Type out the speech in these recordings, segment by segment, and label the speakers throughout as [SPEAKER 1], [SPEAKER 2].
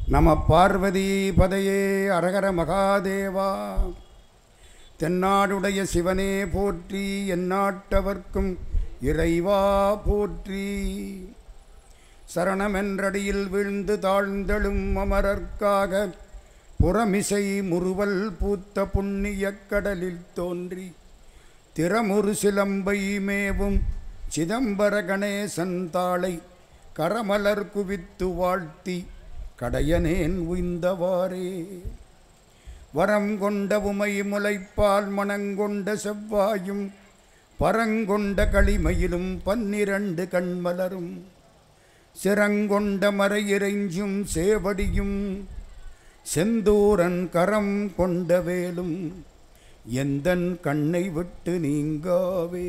[SPEAKER 1] நம பார்வதி பதையே அரகர மகாதேவா தென்னாடுடைய சிவனே போற்றி எந்நாட்டவர்க்கும் இறைவா போற்றி சரணமென்றடியில் வீழ்ந்து தாழ்ந்தெழும் அமரர்க்காக புறமிசை முறுவல் பூத்த புண்ணியக் கடலில் தோன்றி திறமுறு சிலம்பை மேவும் சிதம்பர கணேசன் தாளை கரமலர் குவித்து வாழ்த்தி கடையனேன் உய்ந்தவாறே வரம் கொண்ட உமை முளைப்பால் மணங்கொண்ட செவ்வாயும் பரங்கொண்ட களிமையிலும் பன்னிரண்டு கண்மலரும் சிறங்கொண்ட மறையிறைஞ்சும் சேவடியும் செந்தூரன் கரம் கொண்ட வேலும் எந்தன் கண்ணை விட்டு நீங்காவே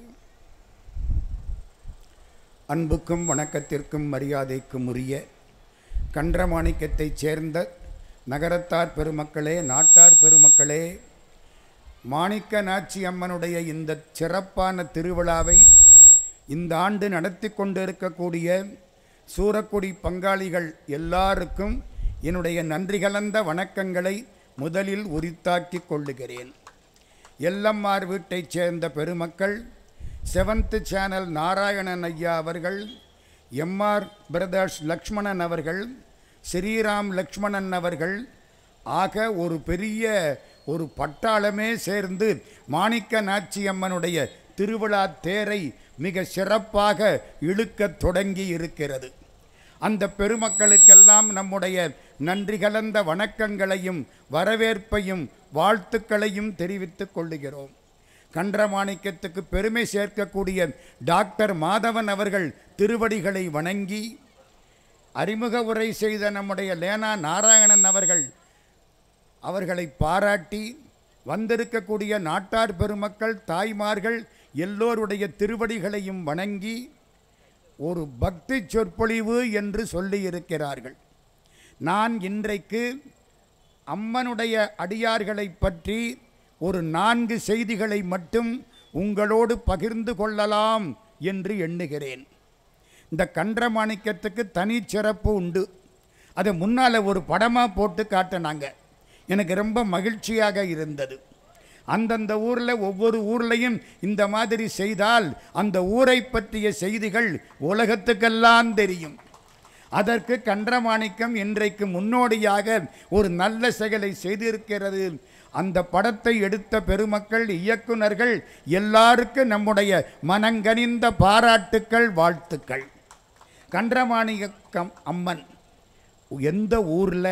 [SPEAKER 1] அன்புக்கும் வணக்கத்திற்கும் மரியாதைக்கும் உரிய கன்றமாணிக்கத்தைச் சேர்ந்த நகரத்தார் பெருமக்களே நாட்டார் பெருமக்களே மாணிக்க நாச்சி அம்மனுடைய இந்த சிறப்பான திருவிழாவை இந்த ஆண்டு நடத்தி கொண்டிருக்கக்கூடிய சூரக்குடி பங்காளிகள் எல்லாருக்கும் என்னுடைய நன்றி கலந்த வணக்கங்களை முதலில் உரித்தாக்கிக் கொள்ளுகிறேன் எல்லம்மார் வீட்டைச் சேர்ந்த பெருமக்கள் செவன்த் சேனல் நாராயணன் ஐயா அவர்கள் எம்ஆர் பிரதர்ஸ் லக்ஷ்மணன் அவர்கள் ஸ்ரீராம் லக்ஷ்மணன் அவர்கள் ஆக ஒரு பெரிய ஒரு பட்டாளமே சேர்ந்து மாணிக்க நாச்சியம்மனுடைய திருவிழா தேரை மிக சிறப்பாக இழுக்கத் தொடங்கி இருக்கிறது அந்த பெருமக்களுக்கெல்லாம் நம்முடைய நன்றி கலந்த வணக்கங்களையும் வரவேற்பையும் வாழ்த்துக்களையும் தெரிவித்துக் கொள்ளுகிறோம் கன்றமாணிக்கத்துக்கு பெருமை சேர்க்கக்கூடிய டாக்டர் மாதவன் அவர்கள் திருவடிகளை வணங்கி அறிமுக உரை செய்த நம்முடைய லேனா நாராயணன் அவர்கள் அவர்களை பாராட்டி வந்திருக்கக்கூடிய நாட்டார் பெருமக்கள் தாய்மார்கள் எல்லோருடைய திருவடிகளையும் வணங்கி ஒரு பக்தி சொற்பொழிவு என்று சொல்லியிருக்கிறார்கள் நான் இன்றைக்கு அம்மனுடைய அடியார்களை பற்றி ஒரு நான்கு செய்திகளை மட்டும் உங்களோடு பகிர்ந்து கொள்ளலாம் என்று எண்ணுகிறேன் இந்த கன்றமாணிக்கத்துக்கு தனி சிறப்பு உண்டு அதை முன்னால் ஒரு படமாக போட்டு காட்டினாங்க எனக்கு ரொம்ப மகிழ்ச்சியாக இருந்தது அந்தந்த ஊரில் ஒவ்வொரு ஊர்லேயும் இந்த மாதிரி செய்தால் அந்த ஊரை பற்றிய செய்திகள் உலகத்துக்கெல்லாம் தெரியும் அதற்கு கன்றமாணிக்கம் இன்றைக்கு முன்னோடியாக ஒரு நல்ல செயலை செய்திருக்கிறது அந்த படத்தை எடுத்த பெருமக்கள் இயக்குனர்கள் எல்லாருக்கும் நம்முடைய மனங்கனிந்த பாராட்டுக்கள் வாழ்த்துக்கள் கன்றமாணிக்கம் அம்மன் எந்த ஊரில்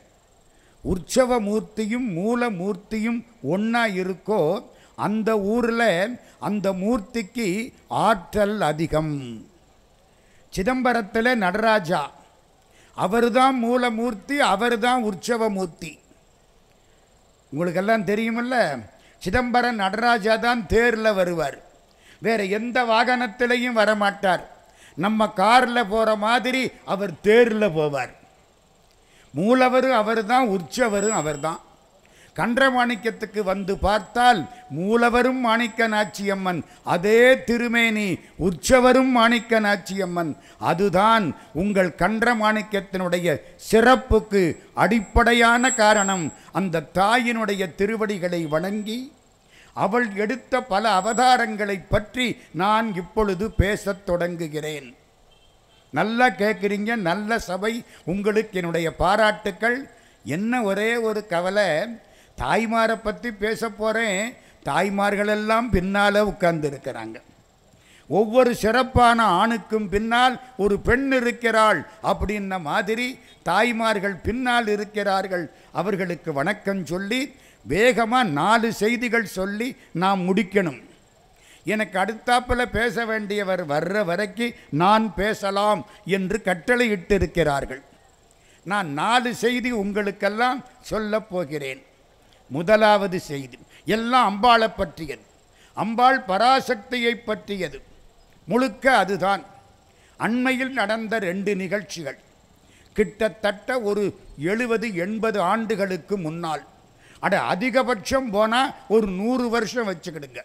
[SPEAKER 1] உற்சவ மூர்த்தியும் மூல மூர்த்தியும் ஒன்றா இருக்கோ அந்த ஊரில் அந்த மூர்த்திக்கு ஆற்றல் அதிகம் சிதம்பரத்தில் நடராஜா அவர் தான் மூலமூர்த்தி அவர் தான் உற்சவ மூர்த்தி உங்களுக்கெல்லாம் தெரியுமில்ல சிதம்பரம் நடராஜா தான் தேரில் வருவார் வேறு எந்த வாகனத்திலையும் வரமாட்டார் நம்ம காரில் போகிற மாதிரி அவர் தேரில் போவார் மூலவரும் அவர் தான் உற்சவரும் அவர் தான் கன்றமாணிக்கத்துக்கு வந்து பார்த்தால் மூலவரும் மாணிக்க நாச்சியம்மன் அதே திருமேனி உற்சவரும் மாணிக்க நாச்சியம்மன் அதுதான் உங்கள் கன்றமாணிக்கத்தினுடைய சிறப்புக்கு அடிப்படையான காரணம் அந்த தாயினுடைய திருவடிகளை வணங்கி அவள் எடுத்த பல அவதாரங்களை பற்றி நான் இப்பொழுது பேசத் தொடங்குகிறேன் நல்லா கேட்குறீங்க நல்ல சபை உங்களுக்கு என்னுடைய பாராட்டுக்கள் என்ன ஒரே ஒரு கவலை தாய்மாரை பற்றி பேச போகிறேன் தாய்மார்களெல்லாம் பின்னால் உட்கார்ந்துருக்கிறாங்க ஒவ்வொரு சிறப்பான ஆணுக்கும் பின்னால் ஒரு பெண் இருக்கிறாள் அப்படின்ன மாதிரி தாய்மார்கள் பின்னால் இருக்கிறார்கள் அவர்களுக்கு வணக்கம் சொல்லி வேகமாக நாலு செய்திகள் சொல்லி நாம் முடிக்கணும் எனக்கு அடுத்தாப்பில் பேச வேண்டியவர் வர்ற வரைக்கும் நான் பேசலாம் என்று கட்டளையிட்டு இருக்கிறார்கள் நான் நாலு செய்தி உங்களுக்கெல்லாம் சொல்லப் போகிறேன் முதலாவது செய்தி எல்லாம் அம்பாளை பற்றியது அம்பாள் பராசக்தியை பற்றியது முழுக்க அதுதான் அண்மையில் நடந்த ரெண்டு நிகழ்ச்சிகள் கிட்டத்தட்ட ஒரு எழுபது எண்பது ஆண்டுகளுக்கு முன்னால் அட அதிகபட்சம் போனால் ஒரு நூறு வருஷம் வச்சுக்கிடுங்க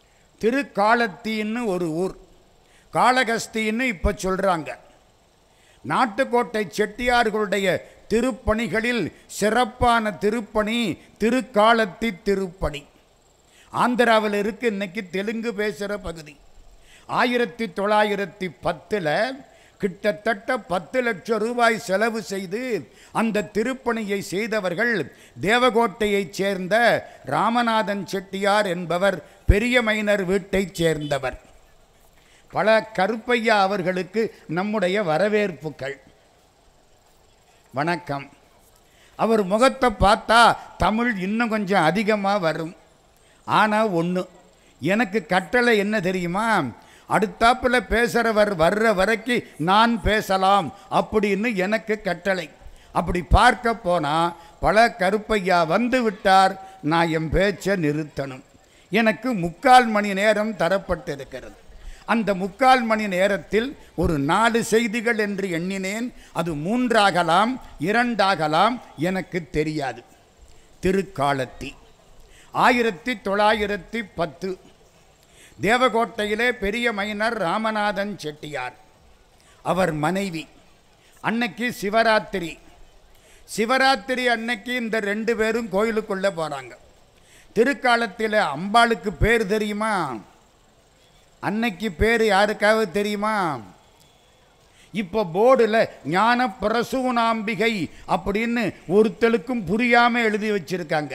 [SPEAKER 1] திருக்காலத்தின்னு ஒரு ஊர் காளகஸ்தின்னு இப்போ சொல்கிறாங்க நாட்டுக்கோட்டை செட்டியார்களுடைய திருப்பணிகளில் சிறப்பான திருப்பணி திருக்காலத்தி திருப்பணி ஆந்திராவில் இருக்கு இன்னைக்கு தெலுங்கு பேசுகிற பகுதி ஆயிரத்தி தொள்ளாயிரத்தி பத்தில் கிட்டத்தட்ட பத்து லட்சம் ரூபாய் செலவு செய்து அந்த திருப்பணியை செய்தவர்கள் தேவகோட்டையைச் சேர்ந்த ராமநாதன் செட்டியார் என்பவர் பெரிய மைனர் வீட்டைச் சேர்ந்தவர் பல கருப்பையா அவர்களுக்கு நம்முடைய வரவேற்புகள் வணக்கம் அவர் முகத்தை பார்த்தா தமிழ் இன்னும் கொஞ்சம் அதிகமாக வரும் ஆனால் ஒன்று எனக்கு கட்டளை என்ன தெரியுமா அடுத்தாப்பில் பேசுகிறவர் வர்ற வரைக்கும் நான் பேசலாம் அப்படின்னு எனக்கு கட்டளை அப்படி பார்க்க போனால் பல கருப்பையா வந்து விட்டார் நான் என் பேச்சை நிறுத்தணும் எனக்கு முக்கால் மணி நேரம் தரப்பட்டிருக்கிறது அந்த முக்கால் மணி நேரத்தில் ஒரு நாலு செய்திகள் என்று எண்ணினேன் அது மூன்றாகலாம் இரண்டாகலாம் எனக்கு தெரியாது திருக்காலத்தி ஆயிரத்தி தொள்ளாயிரத்தி பத்து தேவகோட்டையிலே பெரிய மைனர் ராமநாதன் செட்டியார் அவர் மனைவி அன்னைக்கு சிவராத்திரி சிவராத்திரி அன்னைக்கு இந்த ரெண்டு பேரும் கோயிலுக்குள்ளே போகிறாங்க திருக்காலத்தில் அம்பாளுக்கு பேர் தெரியுமா அன்னைக்கு பேர் யாருக்காவது தெரியுமா இப்போ போர்டில் ஞான பிரசூனாம்பிகை அப்படின்னு ஒருத்தலுக்கும் புரியாமல் எழுதி வச்சிருக்காங்க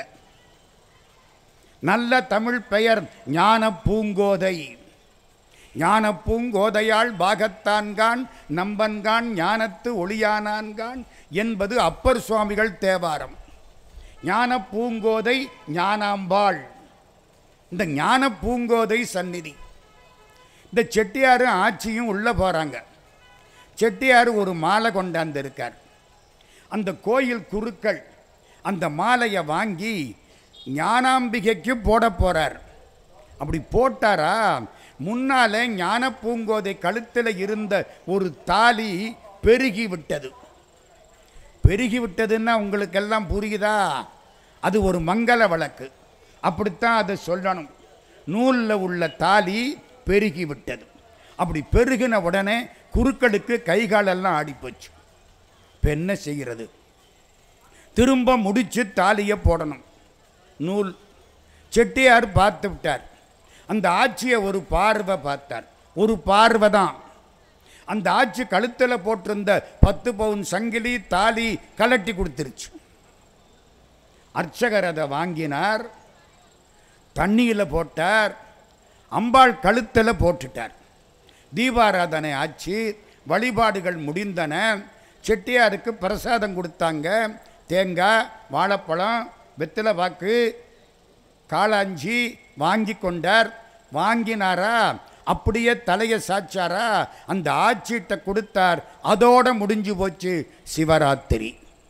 [SPEAKER 1] நல்ல தமிழ் பெயர் ஞான பூங்கோதை ஞான பூங்கோதையாள் பாகத்தான்கான் நம்பன்கான் ஞானத்து ஒளியானான்கான் என்பது அப்பர் சுவாமிகள் தேவாரம் ஞான பூங்கோதை ஞானாம்பாள் இந்த ஞான பூங்கோதை சந்நிதி இந்த செட்டியாரும் ஆட்சியும் உள்ளே போகிறாங்க செட்டியார் ஒரு மாலை கொண்டாந்து இருக்கார் அந்த கோயில் குருக்கள் அந்த மாலையை வாங்கி ஞானாம்பிகைக்கு போட போகிறார் அப்படி போட்டாரா முன்னாலே ஞான பூங்கோதை கழுத்தில் இருந்த ஒரு தாலி பெருகி விட்டது பெருகி விட்டதுன்னா உங்களுக்கெல்லாம் புரியுதா அது ஒரு மங்கள வழக்கு அப்படித்தான் அதை சொல்லணும் நூலில் உள்ள தாலி பெருகி விட்டது அப்படி பெருகின உடனே குருக்களுக்கு கை காலெல்லாம் ஆடிப்போச்சு இப்போ என்ன செய்கிறது திரும்ப முடிச்சு தாலியை போடணும் நூல் செட்டியார் பார்த்து விட்டார் அந்த ஆட்சியை ஒரு பார்வை பார்த்தார் ஒரு பார்வை தான் அந்த ஆட்சி கழுத்தில் போட்டிருந்த பத்து பவுன் சங்கிலி தாலி கலட்டி கொடுத்துருச்சு அர்ச்சகர் அதை வாங்கினார் தண்ணியில் போட்டார் அம்பாள் கழுத்தில் போட்டுட்டார் தீபாராதனை ஆச்சு வழிபாடுகள் முடிந்தன செட்டியாருக்கு பிரசாதம் கொடுத்தாங்க தேங்காய் வாழைப்பழம் வெத்திலை பாக்கு காளாஞ்சி வாங்கி கொண்டார் வாங்கினாரா அப்படியே தலையை சாச்சாரா அந்த ஆட்சியிட்ட கொடுத்தார் அதோட முடிஞ்சு போச்சு சிவராத்திரி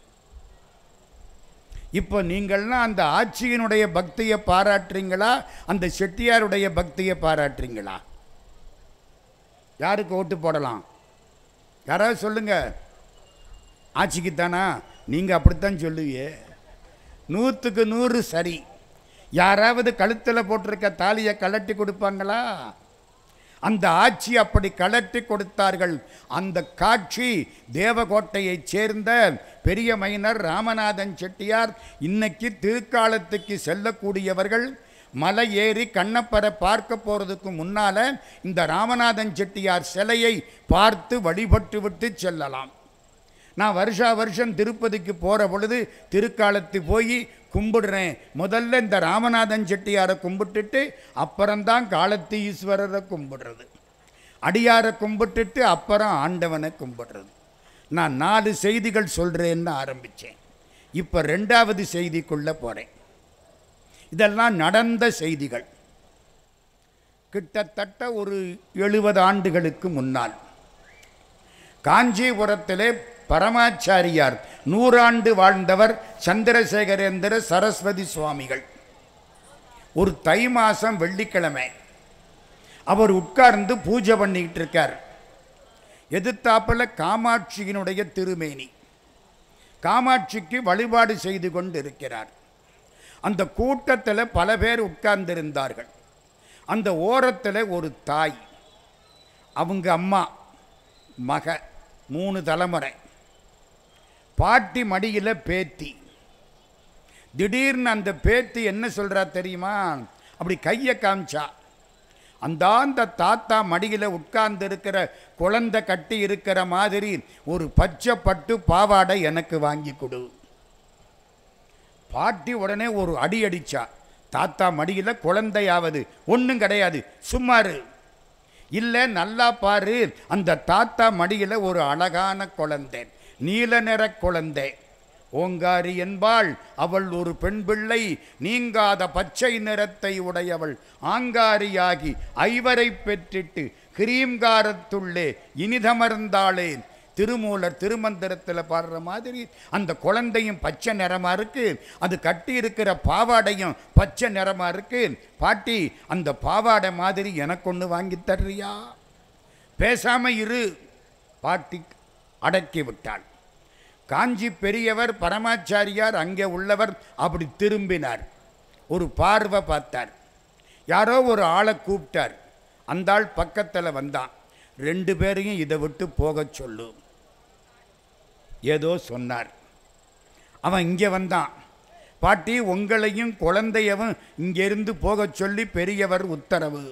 [SPEAKER 1] இப்போ நீங்கள்லாம் அந்த ஆட்சியினுடைய பக்தியை பாராட்டுறீங்களா அந்த செட்டியாருடைய பக்தியை பாராட்டுறீங்களா யாருக்கு ஓட்டு போடலாம் யாராவது சொல்லுங்க ஆட்சிக்குத்தானா நீங்கள் அப்படித்தான் சொல்லுவியே நூற்றுக்கு நூறு சரி யாராவது கழுத்தில் போட்டிருக்க தாலியை கலட்டி கொடுப்பாங்களா அந்த ஆட்சி அப்படி கலட்டி கொடுத்தார்கள் அந்த காட்சி தேவகோட்டையைச் சேர்ந்த பெரிய மைனர் ராமநாதன் செட்டியார் இன்னைக்கு திருக்காலத்துக்கு செல்லக்கூடியவர்கள் மலை ஏறி கண்ணப்பரை பார்க்க போகிறதுக்கு முன்னால் இந்த ராமநாதன் செட்டியார் சிலையை பார்த்து வழிபட்டு விட்டு செல்லலாம் நான் வருஷா வருஷம் திருப்பதிக்கு போகிற பொழுது திருக்காலத்து போய் கும்பிடுறேன் முதல்ல இந்த ராமநாதன் செட்டியாரை கும்பிட்டுட்டு அப்புறம்தான் காலத்தி ஈஸ்வரரை கும்பிடுறது அடியாரை கும்பிட்டுட்டு அப்புறம் ஆண்டவனை கும்பிடுறது நான் நாலு செய்திகள் சொல்கிறேன்னு ஆரம்பித்தேன் இப்போ ரெண்டாவது செய்திக்குள்ளே போகிறேன் இதெல்லாம் நடந்த செய்திகள் கிட்டத்தட்ட ஒரு எழுபது ஆண்டுகளுக்கு முன்னால் காஞ்சிபுரத்திலே பரமாச்சாரியார் நூறாண்டு வாழ்ந்தவர் சந்திரசேகரேந்திர சரஸ்வதி சுவாமிகள் ஒரு தை மாதம் வெள்ளிக்கிழமை அவர் உட்கார்ந்து பூஜை பண்ணிக்கிட்டு இருக்கார் எதிர்த்தாப்பில் காமாட்சியினுடைய திருமேனி காமாட்சிக்கு வழிபாடு செய்து கொண்டு இருக்கிறார் அந்த கூட்டத்தில் பல பேர் உட்கார்ந்திருந்தார்கள் அந்த ஓரத்தில் ஒரு தாய் அவங்க அம்மா மக மூணு தலைமுறை பாட்டி மடியில் பேத்தி திடீர்னு அந்த பேத்தி என்ன சொல்றா தெரியுமா அப்படி கையை காமிச்சா அந்த அந்த தாத்தா மடியில் உட்கார்ந்து இருக்கிற குழந்தை கட்டி இருக்கிற மாதிரி ஒரு பச்சை பட்டு பாவாடை எனக்கு வாங்கி கொடு பாட்டி உடனே ஒரு அடி அடிச்சா தாத்தா மடியில் குழந்தையாவது ஒன்றும் கிடையாது சும்மாரு இல்லை நல்லா பாரு அந்த தாத்தா மடியில் ஒரு அழகான குழந்தை நீல நிற குழந்தை ஓங்காரி என்பாள் அவள் ஒரு பெண் பிள்ளை நீங்காத பச்சை நிறத்தை உடையவள் ஆங்காரியாகி ஐவரை பெற்றிட்டு கிரீம்காரத்துள்ளே இனிதமர்ந்தாளே திருமூலர் திருமந்திரத்தில் பாடுற மாதிரி அந்த குழந்தையும் பச்சை நிறமா இருக்கு அது கட்டி இருக்கிற பாவாடையும் பச்சை நிறமா இருக்கு பாட்டி அந்த பாவாடை மாதிரி எனக்கு ஒன்று வாங்கி தர்றியா பேசாம இரு பாட்டி அடக்கி விட்டாள் காஞ்சி பெரியவர் பரமாச்சாரியார் அங்கே உள்ளவர் அப்படி திரும்பினார் ஒரு பார்வை பார்த்தார் யாரோ ஒரு ஆளை கூப்பிட்டார் அந்த ஆள் பக்கத்தில் வந்தான் ரெண்டு பேரையும் இதை விட்டு போகச் சொல்லு ஏதோ சொன்னார் அவன் இங்கே வந்தான் பாட்டி உங்களையும் குழந்தையவும் இங்கிருந்து போகச் சொல்லி பெரியவர் உத்தரவு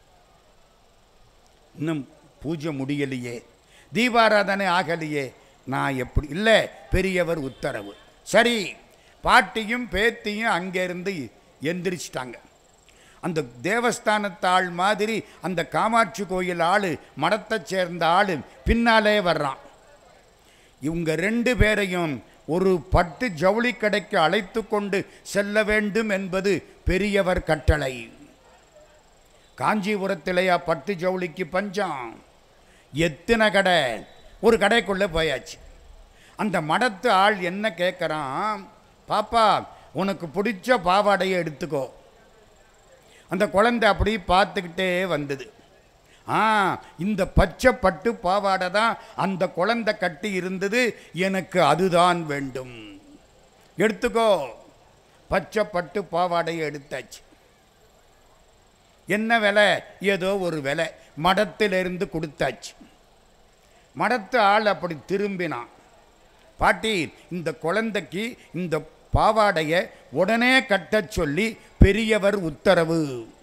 [SPEAKER 1] இன்னும் பூஜை முடியலையே தீபாராதனை ஆகலையே நான் எப்படி இல்லை பெரியவர் உத்தரவு சரி பாட்டியும் பேத்தியும் அங்கேருந்து எந்திரிச்சிட்டாங்க அந்த தேவஸ்தானத்தாள் மாதிரி அந்த காமாட்சி கோயில் ஆள் மடத்தை சேர்ந்த ஆள் பின்னாலே வர்றான் இவங்க ரெண்டு பேரையும் ஒரு பட்டு ஜவுளி கடைக்கு அழைத்து கொண்டு செல்ல வேண்டும் என்பது பெரியவர் கட்டளை காஞ்சிபுரத்திலேயா பட்டு ஜவுளிக்கு பஞ்சம் எத்தனை கடை ஒரு கடைக்குள்ளே போயாச்சு அந்த மடத்து ஆள் என்ன கேட்குறான் பாப்பா உனக்கு பிடிச்ச பாவாடையை எடுத்துக்கோ அந்த குழந்தை அப்படி பார்த்துக்கிட்டே வந்தது ஆ இந்த பச்சை பட்டு பாவாடை தான் அந்த குழந்தை கட்டி இருந்தது எனக்கு அதுதான் வேண்டும் எடுத்துக்கோ பச்சை பட்டு பாவாடையை எடுத்தாச்சு என்ன விலை ஏதோ ஒரு விலை மடத்திலிருந்து கொடுத்தாச்சு மடத்து ஆள் அப்படி திரும்பினான் பாட்டி இந்த குழந்தைக்கு இந்த பாவாடையை உடனே கட்டச் சொல்லி பெரியவர் உத்தரவு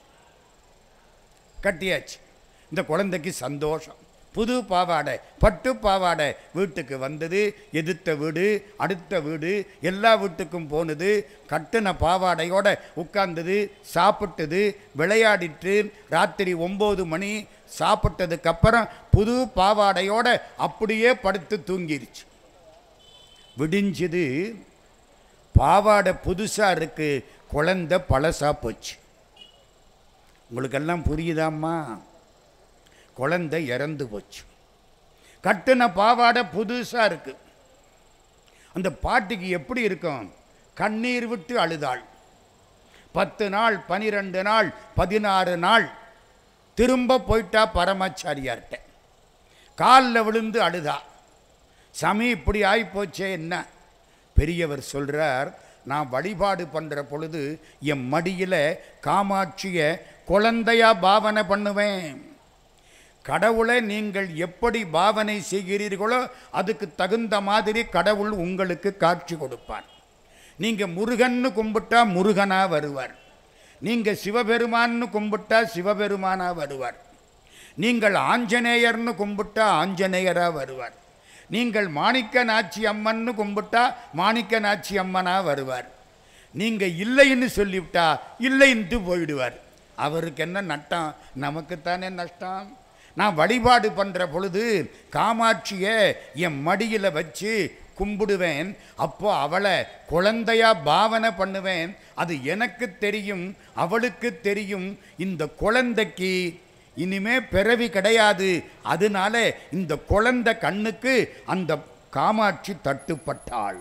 [SPEAKER 1] கட்டியாச்சு இந்த குழந்தைக்கு சந்தோஷம் புது பாவாடை பட்டு பாவாடை வீட்டுக்கு வந்தது எதிர்த்த வீடு அடுத்த வீடு எல்லா வீட்டுக்கும் போனது கட்டின பாவாடையோட உட்கார்ந்தது சாப்பிட்டது விளையாடிட்டு ராத்திரி ஒம்பது மணி சாப்பிட்டதுக்கப்புறம் புது பாவாடையோட அப்படியே படுத்து தூங்கிருச்சு விடிஞ்சது பாவாடை புதுசாக இருக்கு குழந்தை பழசா போச்சு உங்களுக்கெல்லாம் புரியுதாம்மா குழந்தை இறந்து போச்சு கட்டின பாவாடை புதுசாக இருக்கு அந்த பாட்டிக்கு எப்படி இருக்கும் கண்ணீர் விட்டு அழுதாள் பத்து நாள் பனிரெண்டு நாள் பதினாறு நாள் திரும்ப போயிட்டா பரமாச்சாரியார்கிட்ட காலில் விழுந்து அழுதா சாமி இப்படி ஆகிப்போச்சே என்ன பெரியவர் சொல்கிறார் நான் வழிபாடு பண்ணுற பொழுது என் மடியில் காமாட்சியை குழந்தையா பாவனை பண்ணுவேன் கடவுளை நீங்கள் எப்படி பாவனை செய்கிறீர்களோ அதுக்கு தகுந்த மாதிரி கடவுள் உங்களுக்கு காட்சி கொடுப்பார் நீங்கள் முருகன்னு கும்பிட்டா முருகனா வருவார் நீங்கள் சிவபெருமான்னு கும்பிட்டா சிவபெருமானா வருவார் நீங்கள் ஆஞ்சநேயர்னு கும்பிட்டா ஆஞ்சநேயரா வருவார் நீங்கள் மாணிக்க நாச்சி அம்மன்னு கும்பிட்டா மாணிக்க நாச்சி அம்மனா வருவார் நீங்கள் இல்லைன்னு சொல்லிவிட்டா இல்லைன்ட்டு போயிடுவார் அவருக்கு என்ன நட்டம் நமக்குத்தானே நஷ்டம் நான் வழிபாடு பண்ணுற பொழுது காமாட்சியை என் மடியில் வச்சு கும்பிடுவேன் அப்போ அவளை குழந்தையா பாவனை பண்ணுவேன் அது எனக்கு தெரியும் அவளுக்கு தெரியும் இந்த குழந்தைக்கு இனிமே பிறவி கிடையாது அதனால இந்த குழந்தை கண்ணுக்கு அந்த காமாட்சி தட்டுப்பட்டாள்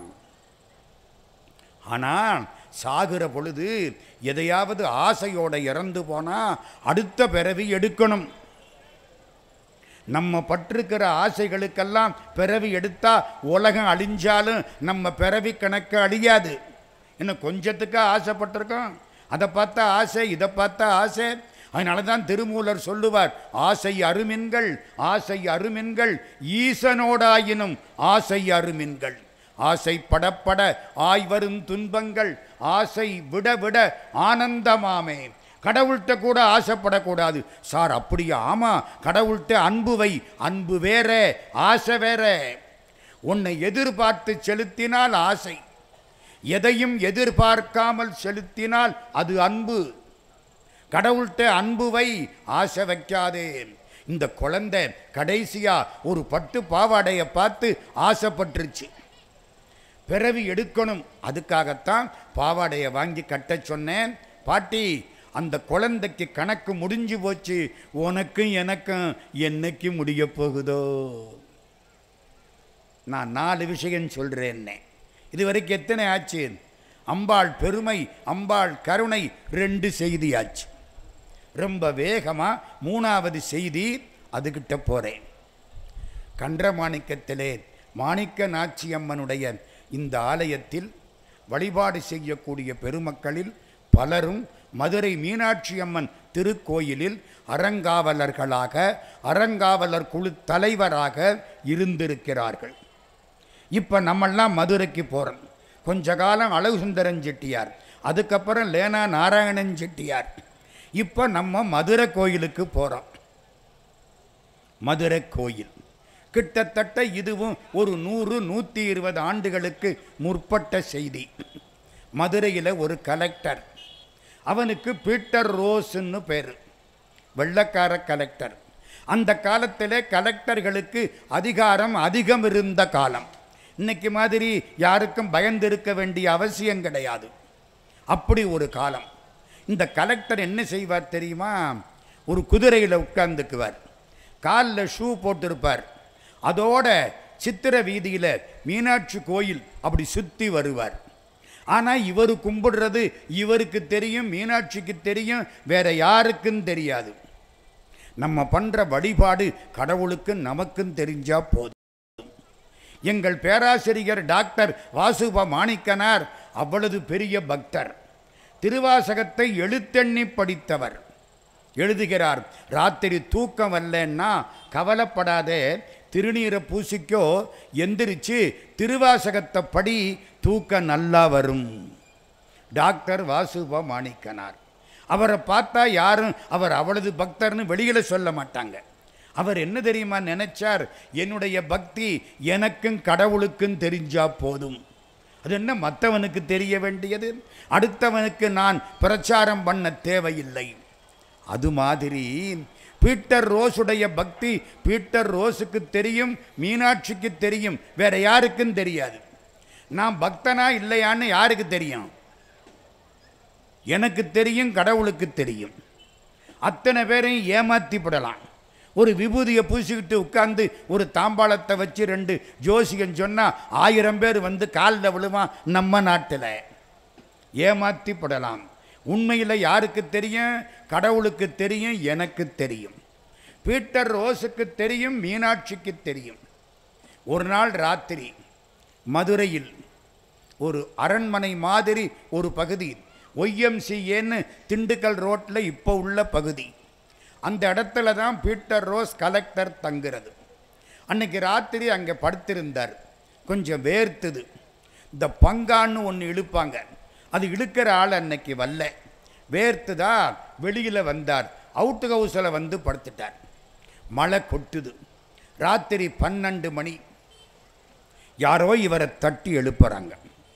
[SPEAKER 1] ஆனால் சாகிற பொழுது எதையாவது ஆசையோட இறந்து போனா அடுத்த பிறவி எடுக்கணும் நம்ம பட்டிருக்கிற ஆசைகளுக்கெல்லாம் பிறவி எடுத்தா உலகம் அழிஞ்சாலும் நம்ம பிறவி கணக்கு அழியாது இன்னும் கொஞ்சத்துக்கு ஆசைப்பட்டிருக்கோம் அதை பார்த்தா ஆசை இதை பார்த்தா ஆசை அதனால தான் திருமூலர் சொல்லுவார் ஆசை அருமின்கள் ஆசை அருமின்கள் ஈசனோடாயினும் ஆசை அருமின்கள் ஆசை படப்பட ஆய்வரும் துன்பங்கள் ஆசை விட விட ஆனந்தமாமே கடவுள்கிட்ட கூட ஆசைப்படக்கூடாது சார் அப்படியா ஆமாம் கடவுள்கிட்ட அன்பு வை அன்பு வேற ஆசை வேற உன்னை எதிர்பார்த்து செலுத்தினால் ஆசை எதையும் எதிர்பார்க்காமல் செலுத்தினால் அது அன்பு கடவுள்கிட்ட அன்பு வை ஆசை வைக்காதே இந்த குழந்தை கடைசியா ஒரு பட்டு பாவாடையை பார்த்து ஆசைப்பட்டுருச்சு பிறவி எடுக்கணும் அதுக்காகத்தான் பாவாடையை வாங்கி கட்டச் சொன்னேன் பாட்டி அந்த குழந்தைக்கு கணக்கு முடிஞ்சு போச்சு உனக்கும் எனக்கும் என்னைக்கு முடிய போகுதோ நான் நாலு விஷயம் சொல்கிறேன்னே இது வரைக்கும் எத்தனை ஆச்சு அம்பாள் பெருமை அம்பாள் கருணை ரெண்டு செய்தி ஆச்சு ரொம்ப வேகமாக மூணாவது செய்தி அதுகிட்ட போகிறேன் கன்றமாணிக்கத்திலே மாணிக்க நாச்சியம்மனுடைய இந்த ஆலயத்தில் வழிபாடு செய்யக்கூடிய பெருமக்களில் பலரும் மதுரை மீனாட்சி அம்மன் திருக்கோயிலில் அறங்காவலர்களாக அறங்காவலர் குழு தலைவராக இருந்திருக்கிறார்கள் இப்போ நம்மெல்லாம் மதுரைக்கு போகிறோம் கொஞ்ச காலம் அழகு சுந்தரன் செட்டியார் அதுக்கப்புறம் லேனா நாராயணன் செட்டியார் இப்போ நம்ம மதுரை கோயிலுக்கு போகிறோம் மதுரை கோயில் கிட்டத்தட்ட இதுவும் ஒரு நூறு நூற்றி இருபது ஆண்டுகளுக்கு முற்பட்ட செய்தி மதுரையில் ஒரு கலெக்டர் அவனுக்கு பீட்டர் ரோஸ்ன்னு பேர் வெள்ளக்கார கலெக்டர் அந்த காலத்தில் கலெக்டர்களுக்கு அதிகாரம் அதிகம் இருந்த காலம் இன்னைக்கு மாதிரி யாருக்கும் பயந்து இருக்க வேண்டிய அவசியம் கிடையாது அப்படி ஒரு காலம் இந்த கலெக்டர் என்ன செய்வார் தெரியுமா ஒரு குதிரையில் உட்கார்ந்துக்குவார் காலில் ஷூ போட்டிருப்பார் அதோட சித்திர வீதியில் மீனாட்சி கோயில் அப்படி சுற்றி வருவார் ஆனால் இவர் கும்பிடுறது இவருக்கு தெரியும் மீனாட்சிக்கு தெரியும் வேற யாருக்கும் தெரியாது நம்ம பண்ணுற வழிபாடு கடவுளுக்கு நமக்கும் தெரிஞ்சா போதும் எங்கள் பேராசிரியர் டாக்டர் வாசுப மாணிக்கனார் அவ்வளவு பெரிய பக்தர் திருவாசகத்தை எழுத்தெண்ணி படித்தவர் எழுதுகிறார் ராத்திரி தூக்கம் வரலன்னா கவலைப்படாதே திருநீரை பூசிக்கோ எந்திரிச்சு திருவாசகத்தை படி தூக்கம் நல்லா வரும் டாக்டர் வாசுப மாணிக்கனார் அவரை பார்த்தா யாரும் அவர் அவளது பக்தர்னு வெளியில் சொல்ல மாட்டாங்க அவர் என்ன தெரியுமா நினைச்சார் என்னுடைய பக்தி எனக்கும் கடவுளுக்கும் தெரிஞ்சா போதும் அது என்ன மற்றவனுக்கு தெரிய வேண்டியது அடுத்தவனுக்கு நான் பிரச்சாரம் பண்ண தேவையில்லை அது மாதிரி பீட்டர் ரோஸுடைய பக்தி பீட்டர் ரோஸுக்கு தெரியும் மீனாட்சிக்கு தெரியும் வேற யாருக்கும் தெரியாது நான் பக்தனா இல்லையான்னு யாருக்கு தெரியும் எனக்கு தெரியும் கடவுளுக்கு தெரியும் அத்தனை பேரையும் ஏமாத்தி விடலாம் ஒரு விபூதியை பூசிக்கிட்டு உட்கார்ந்து ஒரு தாம்பாளத்தை வச்சு ரெண்டு ஜோசியம் சொன்னால் ஆயிரம் பேர் வந்து காலில் விழுவான் நம்ம நாட்டில் ஏமாத்தி படலாம் உண்மையில் யாருக்கு தெரியும் கடவுளுக்கு தெரியும் எனக்கு தெரியும் பீட்டர் ரோஸுக்கு தெரியும் மீனாட்சிக்கு தெரியும் ஒரு நாள் ராத்திரி மதுரையில் ஒரு அரண்மனை மாதிரி ஒரு பகுதி ஒய்எம்சிஏன்னு திண்டுக்கல் ரோட்டில் இப்போ உள்ள பகுதி அந்த இடத்துல தான் பீட்டர் ரோஸ் கலெக்டர் தங்குறது அன்னைக்கு ராத்திரி அங்கே படுத்திருந்தார் கொஞ்சம் வேர்த்துது இந்த பங்கான்னு ஒன்று இழுப்பாங்க அது இழுக்கிற ஆள் அன்னைக்கு வரல வேர்த்துதா வெளியில் வந்தார் அவுட் ஹவுஸில் வந்து படுத்துட்டார் மழை கொட்டுது ராத்திரி பன்னெண்டு மணி யாரோ இவரை தட்டி எழுப்புறாங்க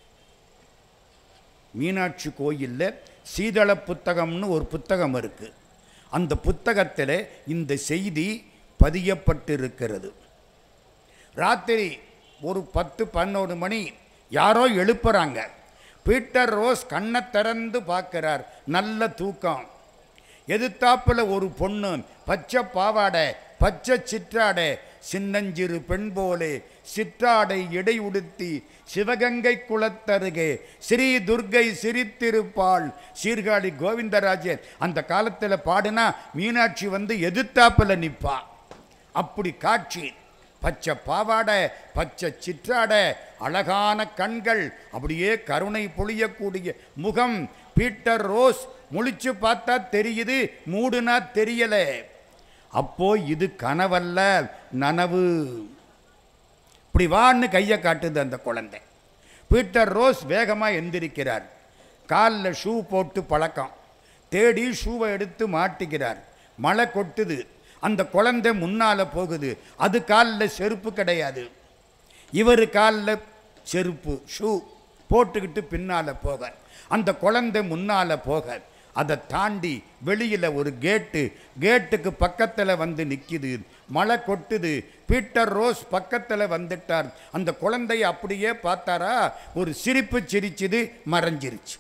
[SPEAKER 1] மீனாட்சி கோயிலில் சீதள புத்தகம்னு ஒரு புத்தகம் இருக்குது அந்த புத்தகத்தில் இந்த செய்தி பதியப்பட்டிருக்கிறது ராத்திரி ஒரு பத்து பன்னெண்டு மணி யாரோ எழுப்புறாங்க பீட்டர் ரோஸ் கண்ணை திறந்து பார்க்கிறார் நல்ல தூக்கம் எதிர்த்தாப்புல ஒரு பொண்ணு பச்சை பாவாடை பச்சை சிற்றாடை சின்னஞ்சிறு பெண் போலே சிற்றாடை இடை உடுத்தி சிவகங்கை குளத்தருகே ஸ்ரீ துர்கை சிரித்திருப்பாள் சீர்காழி கோவிந்தராஜன் அந்த காலத்தில் பாடினா மீனாட்சி வந்து எதிர்த்தாப்புல நிற்பா அப்படி காட்சி பச்சை பாவாடை பச்சை சிற்றாடை அழகான கண்கள் அப்படியே கருணை பொழியக்கூடிய முகம் பீட்டர் ரோஸ் முழிச்சு பார்த்தா தெரியுது மூடுனா தெரியல அப்போ இது கனவல்ல நனவு இப்படி வான்னு கையை காட்டுது அந்த குழந்தை பீட்டர் ரோஸ் வேகமாக எந்திரிக்கிறார் காலில் ஷூ போட்டு பழக்கம் தேடி ஷூவை எடுத்து மாட்டிக்கிறார் மழை கொட்டுது அந்த குழந்தை முன்னால் போகுது அது காலில் செருப்பு கிடையாது இவர் காலில் செருப்பு ஷூ போட்டுக்கிட்டு பின்னால் போக அந்த குழந்தை முன்னால் போக அதை தாண்டி வெளியில் ஒரு கேட்டு கேட்டுக்கு பக்கத்தில் வந்து நிற்கிது மழை கொட்டுது பீட்டர் ரோஸ் பக்கத்தில் வந்துட்டார் அந்த குழந்தைய அப்படியே பார்த்தாரா ஒரு சிரிப்பு சிரிச்சுது மறைஞ்சிருச்சு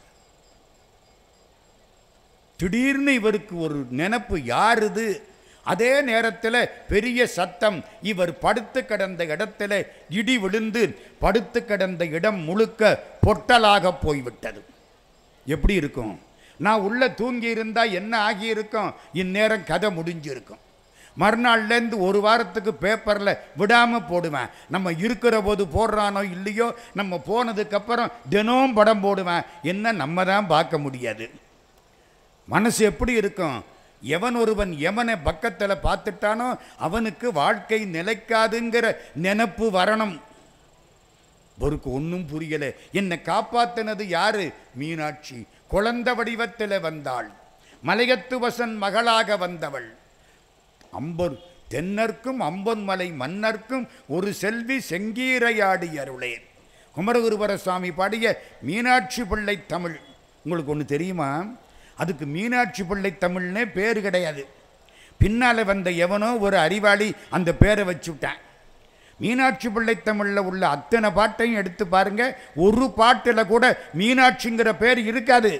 [SPEAKER 1] திடீர்னு இவருக்கு ஒரு நினப்பு யாருது அதே நேரத்தில் பெரிய சத்தம் இவர் படுத்து கிடந்த இடத்துல இடி விழுந்து படுத்து கிடந்த இடம் முழுக்க பொட்டலாக போய்விட்டது எப்படி இருக்கும் நான் உள்ள தூங்கி இருந்தா என்ன ஆகியிருக்கும் இந்நேரம் கதை முடிஞ்சிருக்கும் மறுநாள்லேருந்து ஒரு வாரத்துக்கு பேப்பரில் விடாமல் போடுவேன் நம்ம இருக்கிற போது போடுறானோ இல்லையோ நம்ம போனதுக்கப்புறம் தினமும் படம் போடுவேன் என்ன நம்ம தான் பார்க்க முடியாது மனசு எப்படி இருக்கும் எவன் ஒருவன் எவனை பக்கத்தில் பார்த்துட்டானோ அவனுக்கு வாழ்க்கை நிலைக்காதுங்கிற நினப்பு வரணும் அவருக்கு ஒன்றும் புரியல என்னை காப்பாத்தினது யாரு மீனாட்சி குழந்த வடிவத்தில் வந்தாள் மலையத்து வசன் மகளாக வந்தவள் அம்பர் தென்னர்க்கும் அம்பன் மலை மன்னர்க்கும் ஒரு செல்வி செங்கீரையாடி அருளே குமரகுருவர சுவாமி பாடிய மீனாட்சி பிள்ளை தமிழ் உங்களுக்கு ஒன்று தெரியுமா அதுக்கு மீனாட்சி பிள்ளை தமிழ்னே பேர் கிடையாது பின்னால் வந்த எவனோ ஒரு அறிவாளி அந்த பேரை வச்சுவிட்டான் மீனாட்சி பிள்ளை தமிழில் உள்ள அத்தனை பாட்டையும் எடுத்து பாருங்க ஒரு பாட்டில் கூட மீனாட்சிங்கிற பேர் இருக்காது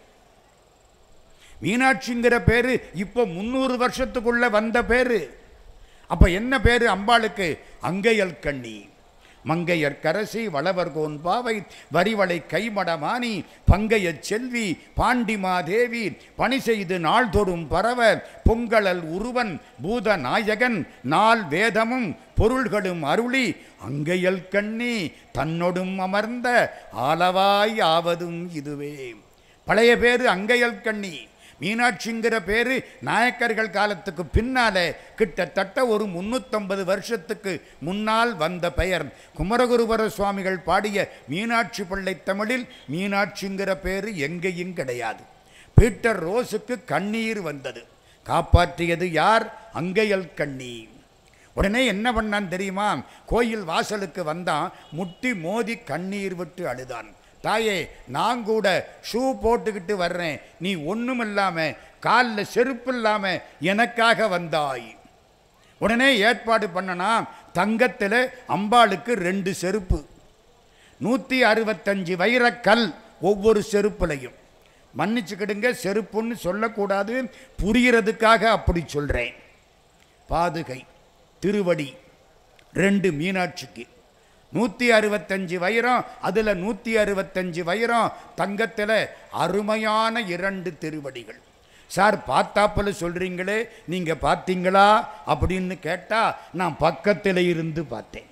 [SPEAKER 1] மீனாட்சிங்கிற பேர் இப்போ முந்நூறு வருஷத்துக்குள்ள வந்த பேர் அப்போ என்ன பேர் அம்பாளுக்கு அங்கையல் கண்ணி மங்கையர் கரசி வளவர்கோன் பாவை வரிவளை கைமடமானி பங்கையச் செல்வி பாண்டிமாதேவி பணி செய்து நாள்தோறும் பரவ பொங்கலல் உருவன் பூத நாயகன் நாள் வேதமும் பொருள்களும் அருளி அங்கையல் கண்ணி தன்னொடும் அமர்ந்த ஆலவாய் ஆவதும் இதுவே பழைய பேர் அங்கையல் கண்ணி மீனாட்சிங்கிற பேர் நாயக்கர்கள் காலத்துக்கு பின்னால கிட்டத்தட்ட ஒரு முன்னூத்தம்பது வருஷத்துக்கு முன்னால் வந்த பெயர் குமரகுருபர சுவாமிகள் பாடிய மீனாட்சி பிள்ளை தமிழில் மீனாட்சிங்கிற பேர் எங்கேயும் கிடையாது பீட்டர் ரோஸுக்கு கண்ணீர் வந்தது காப்பாற்றியது யார் அங்கையல் கண்ணி உடனே என்ன பண்ணான் தெரியுமா கோயில் வாசலுக்கு வந்தான் முட்டி மோதி கண்ணீர் விட்டு அழுதான் தாயே நான் கூட ஷூ போட்டுக்கிட்டு வர்றேன் நீ ஒன்றும் இல்லாமல் காலில் செருப்பு இல்லாமல் எனக்காக வந்தாய் உடனே ஏற்பாடு பண்ணனா தங்கத்தில் அம்பாளுக்கு ரெண்டு செருப்பு நூற்றி அறுபத்தஞ்சு வைரக்கல் ஒவ்வொரு செருப்புலையும் மன்னிச்சுக்கிடுங்க செருப்புன்னு சொல்லக்கூடாது புரியறதுக்காக அப்படி சொல்கிறேன் பாதுகை திருவடி ரெண்டு மீனாட்சிக்கு நூற்றி அறுபத்தஞ்சு வைரம் அதில் நூற்றி அறுபத்தஞ்சு வைரம் தங்கத்தில் அருமையான இரண்டு திருவடிகள் சார் பார்த்தாப்பில் சொல்கிறீங்களே நீங்கள் பார்த்தீங்களா அப்படின்னு கேட்டால் நான் பக்கத்தில் இருந்து பார்த்தேன்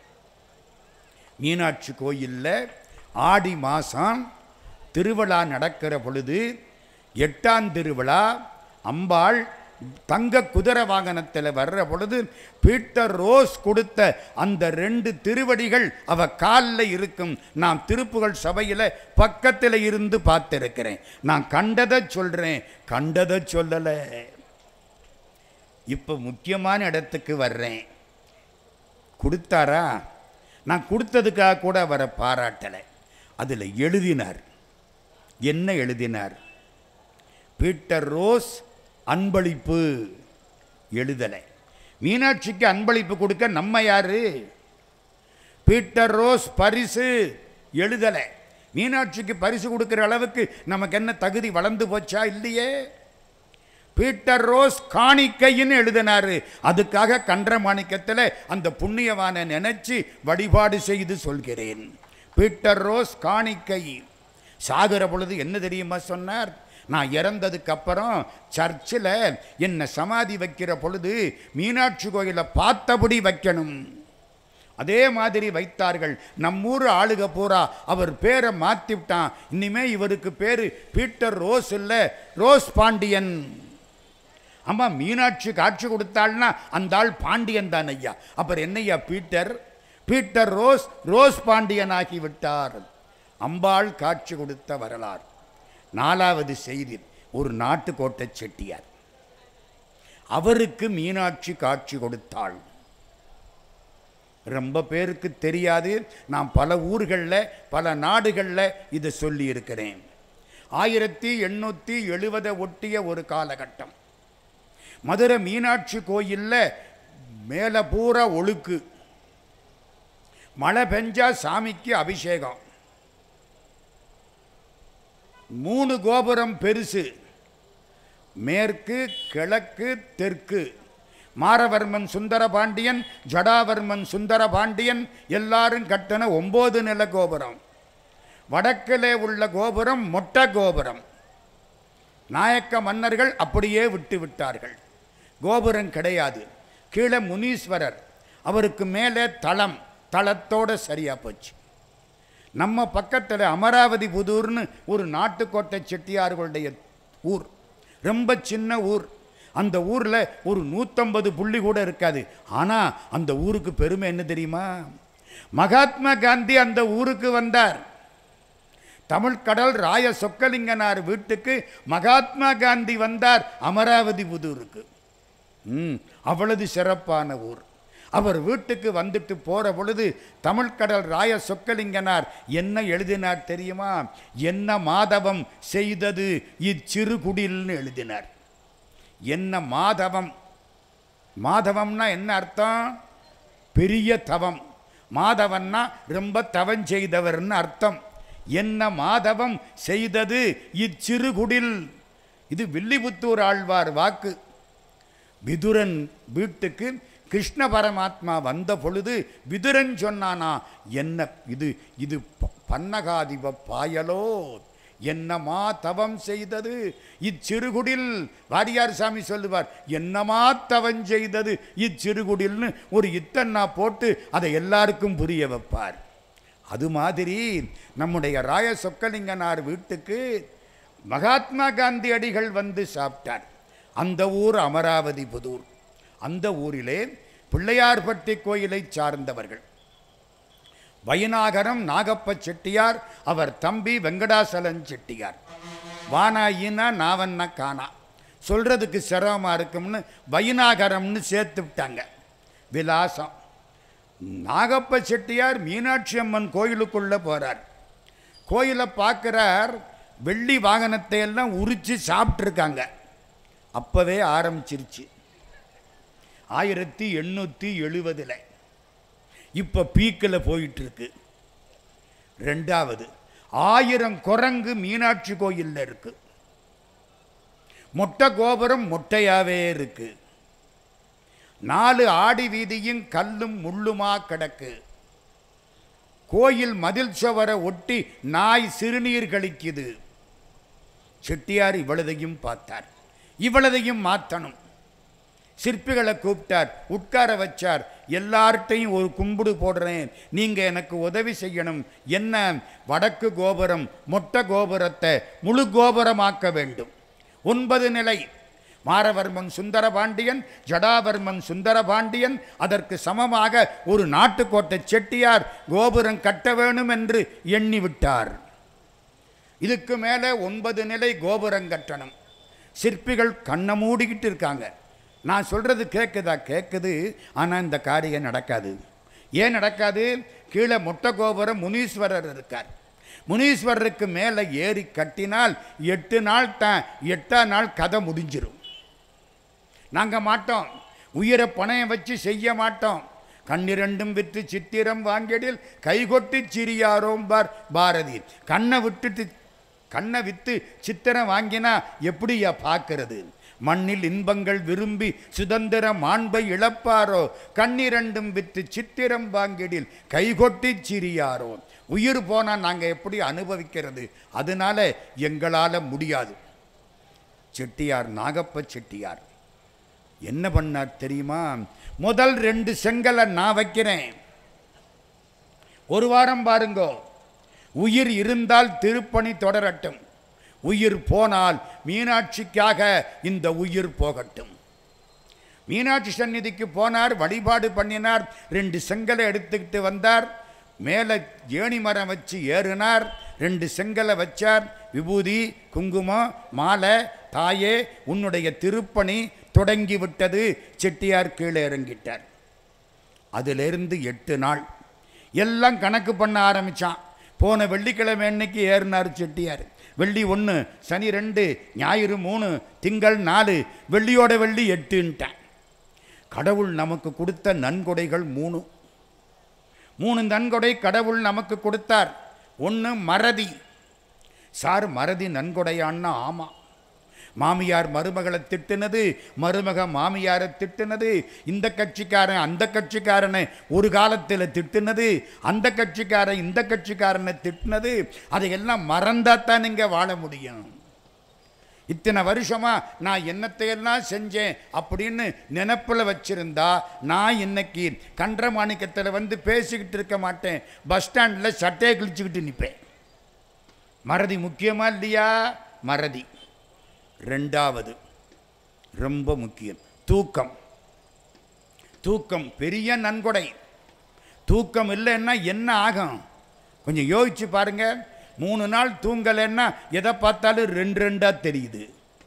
[SPEAKER 1] மீனாட்சி கோயிலில் ஆடி மாதம் திருவிழா நடக்கிற பொழுது எட்டாம் திருவிழா அம்பாள் தங்க குதிரை வாகனத்தில் வர்ற பொழுது பீட்டர் ரோஸ் கொடுத்த அந்த ரெண்டு திருவடிகள் அவ காலில் இருக்கும் நான் திருப்புகள் சபையில் பக்கத்தில் இருந்து பார்த்திருக்கிறேன் நான் கண்டதை சொல்கிறேன் கண்டதை சொல்லலை இப்போ முக்கியமான இடத்துக்கு வர்றேன் கொடுத்தாரா நான் கொடுத்ததுக்காக கூட அவரை பாராட்டலை அதில் எழுதினார் என்ன எழுதினார் பீட்டர் ரோஸ் அன்பளிப்பு எழுதலை மீனாட்சிக்கு அன்பளிப்பு கொடுக்க நம்ம யாரு பீட்டர் ரோஸ் பரிசு எழுதலை மீனாட்சிக்கு பரிசு கொடுக்குற அளவுக்கு நமக்கு என்ன தகுதி வளர்ந்து போச்சா இல்லையே பீட்டர் ரோஸ் காணிக்கைன்னு எழுதினாரு அதுக்காக கன்ற மாணிக்கத்தில் அந்த புண்ணியவானை நினைச்சு வழிபாடு செய்து சொல்கிறேன் பீட்டர் ரோஸ் காணிக்கை சாகிற பொழுது என்ன தெரியுமா சொன்னார் நான் இறந்ததுக்கு அப்புறம் சர்ச்சில் என்னை சமாதி வைக்கிற பொழுது மீனாட்சி கோயிலை பார்த்தபடி வைக்கணும் அதே மாதிரி வைத்தார்கள் நம்மூர் ஆளுக பூரா அவர் பேரை மாற்றி விட்டான் இனிமே இவருக்கு பேர் பீட்டர் ரோஸ் இல்லை ரோஸ் பாண்டியன் ஆமா மீனாட்சி காட்சி கொடுத்தாள்னா அந்த ஆள் பாண்டியன் தான் ஐயா அப்புறம் என்னய்யா Peter Peter Rose Rose Pandian ஆகி விட்டார் அம்பாள் காட்சி கொடுத்த வரலாறு நாலாவது செய்தி ஒரு நாட்டுக்கோட்டை செட்டியார் அவருக்கு மீனாட்சி காட்சி கொடுத்தாள் ரொம்ப பேருக்கு தெரியாது நான் பல ஊர்களில் பல நாடுகளில் இதை சொல்லி இருக்கிறேன் ஆயிரத்தி எண்ணூற்றி எழுபதை ஒட்டிய ஒரு காலகட்டம் மதுரை மீனாட்சி கோயிலில் மேலே பூரா ஒழுக்கு மழை பெஞ்சா சாமிக்கு அபிஷேகம் மூணு கோபுரம் பெருசு மேற்கு கிழக்கு தெற்கு மாரவர்மன் சுந்தரபாண்டியன் ஜடாவர்மன் சுந்தரபாண்டியன் எல்லாரும் கட்டின ஒம்பது நில கோபுரம் வடக்கிலே உள்ள கோபுரம் மொட்டை கோபுரம் நாயக்க மன்னர்கள் அப்படியே விட்டு விட்டார்கள் கோபுரம் கிடையாது கீழே முனீஸ்வரர் அவருக்கு மேலே தளம் தளத்தோட சரியா போச்சு நம்ம பக்கத்தில் அமராவதி புதூர்னு ஒரு நாட்டுக்கோட்டை செட்டியார்களுடைய ஊர் ரொம்ப சின்ன ஊர் அந்த ஊரில் ஒரு நூற்றம்பது புள்ளி கூட இருக்காது ஆனால் அந்த ஊருக்கு பெருமை என்ன தெரியுமா மகாத்மா காந்தி அந்த ஊருக்கு வந்தார் தமிழ்கடல் ராய சொக்கலிங்கனார் வீட்டுக்கு மகாத்மா காந்தி வந்தார் அமராவதி புதூருக்கு ம் அவ்வளவு சிறப்பான ஊர் அவர் வீட்டுக்கு வந்துட்டு போகிற பொழுது தமிழ்கடல் ராய சொக்கலிங்கனார் என்ன எழுதினார் தெரியுமா என்ன மாதவம் செய்தது இச்சிறுகுடில்னு எழுதினார் என்ன மாதவம் மாதவம்னா என்ன அர்த்தம் பெரிய தவம் மாதவன்னா ரொம்ப தவம் செய்தவர்னு அர்த்தம் என்ன மாதவம் செய்தது இச்சிறுகுடில் இது வில்லிபுத்தூர் ஆழ்வார் வாக்கு விதுரன் வீட்டுக்கு கிருஷ்ண பரமாத்மா வந்த பொழுது விதுரன் சொன்னானா என்ன இது இது ப- பன்னகாதிப பாயலோ என்னமா தவம் செய்தது இச்சிறுகுடில் வாரியார் சாமி சொல்லுவார் என்னமா தவம் செய்தது இச்சிறுகுடில்னு ஒரு இத்தன்னா போட்டு அதை எல்லாருக்கும் புரிய வைப்பார் அது மாதிரி நம்முடைய ராய சொக்கலிங்கனார் வீட்டுக்கு மகாத்மா காந்தி அடிகள் வந்து சாப்பிட்டார் அந்த ஊர் அமராவதி புதூர் அந்த ஊரிலே பிள்ளையார்பட்டி கோயிலை சார்ந்தவர்கள் வைநாகரம் நாகப்ப செட்டியார் அவர் தம்பி வெங்கடாசலன் செட்டியார் வானாயினா நாவண்ண காணா சொல்றதுக்கு சிரமமாக இருக்கும்னு வைநாகரம்னு சேர்த்து விட்டாங்க விலாசம் நாகப்ப செட்டியார் மீனாட்சி அம்மன் கோயிலுக்குள்ளே போகிறார் கோயிலை பார்க்குறார் வெள்ளி வாகனத்தை எல்லாம் உரித்து சாப்பிட்ருக்காங்க அப்போவே ஆரம்பிச்சிருச்சு ஆயிரத்தி எண்ணூற்றி எழுபதில் இப்போ பீக்கில் போயிட்டுருக்கு ரெண்டாவது ஆயிரம் குரங்கு மீனாட்சி கோயிலில் இருக்கு மொட்டை கோபுரம் மொட்டையாவே இருக்கு நாலு ஆடி வீதியும் கல்லும் முள்ளுமா கிடக்கு கோயில் மதில் சுவரை ஒட்டி நாய் சிறுநீர் கழிக்குது செட்டியார் இவ்வளதையும் பார்த்தார் இவ்வளதையும் மாற்றணும் சிற்பிகளை கூப்பிட்டார் உட்கார வச்சார் எல்லார்ட்டையும் ஒரு கும்பிடு போடுறேன் நீங்கள் எனக்கு உதவி செய்யணும் என்ன வடக்கு கோபுரம் மொட்டை கோபுரத்தை முழு கோபுரமாக்க வேண்டும் ஒன்பது நிலை மாரவர்மன் சுந்தரபாண்டியன் ஜடாவர்மன் சுந்தரபாண்டியன் அதற்கு சமமாக ஒரு நாட்டுக்கோட்டை செட்டியார் கோபுரம் கட்ட வேணும் என்று எண்ணிவிட்டார் இதுக்கு மேலே ஒன்பது நிலை கோபுரம் கட்டணும் சிற்பிகள் கண்ணை மூடிக்கிட்டு இருக்காங்க நான் சொல்கிறது கேட்குதா கேட்குது ஆனால் இந்த காரியம் நடக்காது ஏன் நடக்காது கீழே மொட்டை கோபுரம் முனீஸ்வரர் இருக்கார் முனீஸ்வரருக்கு மேலே ஏறி கட்டினால் எட்டு நாள் தான் எட்டாம் நாள் கதை முடிஞ்சிரும் நாங்கள் மாட்டோம் உயிரை பணையம் வச்சு செய்ய மாட்டோம் கண்ணிரண்டும் விற்று சித்திரம் வாங்கிடில் கைகொட்டி சிரியாரோம் பார் பாரதி கண்ணை விட்டுட்டு கண்ணை விற்று சித்திரம் வாங்கினா எப்படியா பார்க்கறது மண்ணில் இன்பங்கள் விரும்பி சுதந்திர மாண்பை இழப்பாரோ கண்ணிரண்டும் விற்று சித்திரம் வாங்கிடில் கைகொட்டி சிரியாரோ உயிர் போனால் நாங்கள் எப்படி அனுபவிக்கிறது அதனால எங்களால் முடியாது செட்டியார் நாகப்ப செட்டியார் என்ன பண்ணார் தெரியுமா முதல் ரெண்டு செங்கலை நான் வைக்கிறேன் ஒரு வாரம் பாருங்கோ உயிர் இருந்தால் திருப்பணி தொடரட்டும் உயிர் போனால் மீனாட்சிக்காக இந்த உயிர் போகட்டும் மீனாட்சி சந்நிதிக்கு போனார் வழிபாடு பண்ணினார் ரெண்டு செங்கலை எடுத்துக்கிட்டு வந்தார் மேலே ஏணி மரம் வச்சு ஏறினார் ரெண்டு செங்கலை வச்சார் விபூதி குங்குமம் மாலை தாயே உன்னுடைய திருப்பணி தொடங்கி விட்டது செட்டியார் கீழே இறங்கிட்டார் அதிலிருந்து எட்டு நாள் எல்லாம் கணக்கு பண்ண ஆரம்பித்தான் போன வெள்ளிக்கிழமை அன்னைக்கு ஏறினார் செட்டியார் வெள்ளி ஒன்று சனி ரெண்டு ஞாயிறு மூணு திங்கள் நாலு வெள்ளியோட வெள்ளி எட்டுன்ட்டான் கடவுள் நமக்கு கொடுத்த நன்கொடைகள் மூணு மூணு நன்கொடை கடவுள் நமக்கு கொடுத்தார் ஒன்று மறதி சார் மறதி நன்கொடையான்னா ஆமாம் மாமியார் மருமகளை திட்டுனது மருமக மாமியாரை திட்டுனது இந்த கட்சிக்காரன் அந்த கட்சிக்காரனை ஒரு காலத்தில் திட்டுனது அந்த கட்சிக்காரன் இந்த கட்சிக்காரனை திட்டுனது அதையெல்லாம் மறந்தாத்தான் நீங்கள் வாழ முடியும் இத்தனை வருஷமா நான் என்னத்தையெல்லாம் செஞ்சேன் அப்படின்னு நினப்பில் வச்சிருந்தா நான் இன்னைக்கு கன்ற மாணிக்கத்தில் வந்து பேசிக்கிட்டு இருக்க மாட்டேன் பஸ் ஸ்டாண்டில் சட்டையை கிழிச்சுக்கிட்டு நிற்பேன் மறதி முக்கியமா இல்லையா மறதி ரெண்டாவது ரொம்ப முக்கியம் தூக்கம் தூக்கம் பெரிய நன்கொடை தூக்கம் இல்லைன்னா என்ன ஆகும் கொஞ்சம் யோசிச்சு பாருங்க மூணு நாள் தூங்கலைன்னா எதை பார்த்தாலும் ரெண்டு ரெண்டா தெரியுது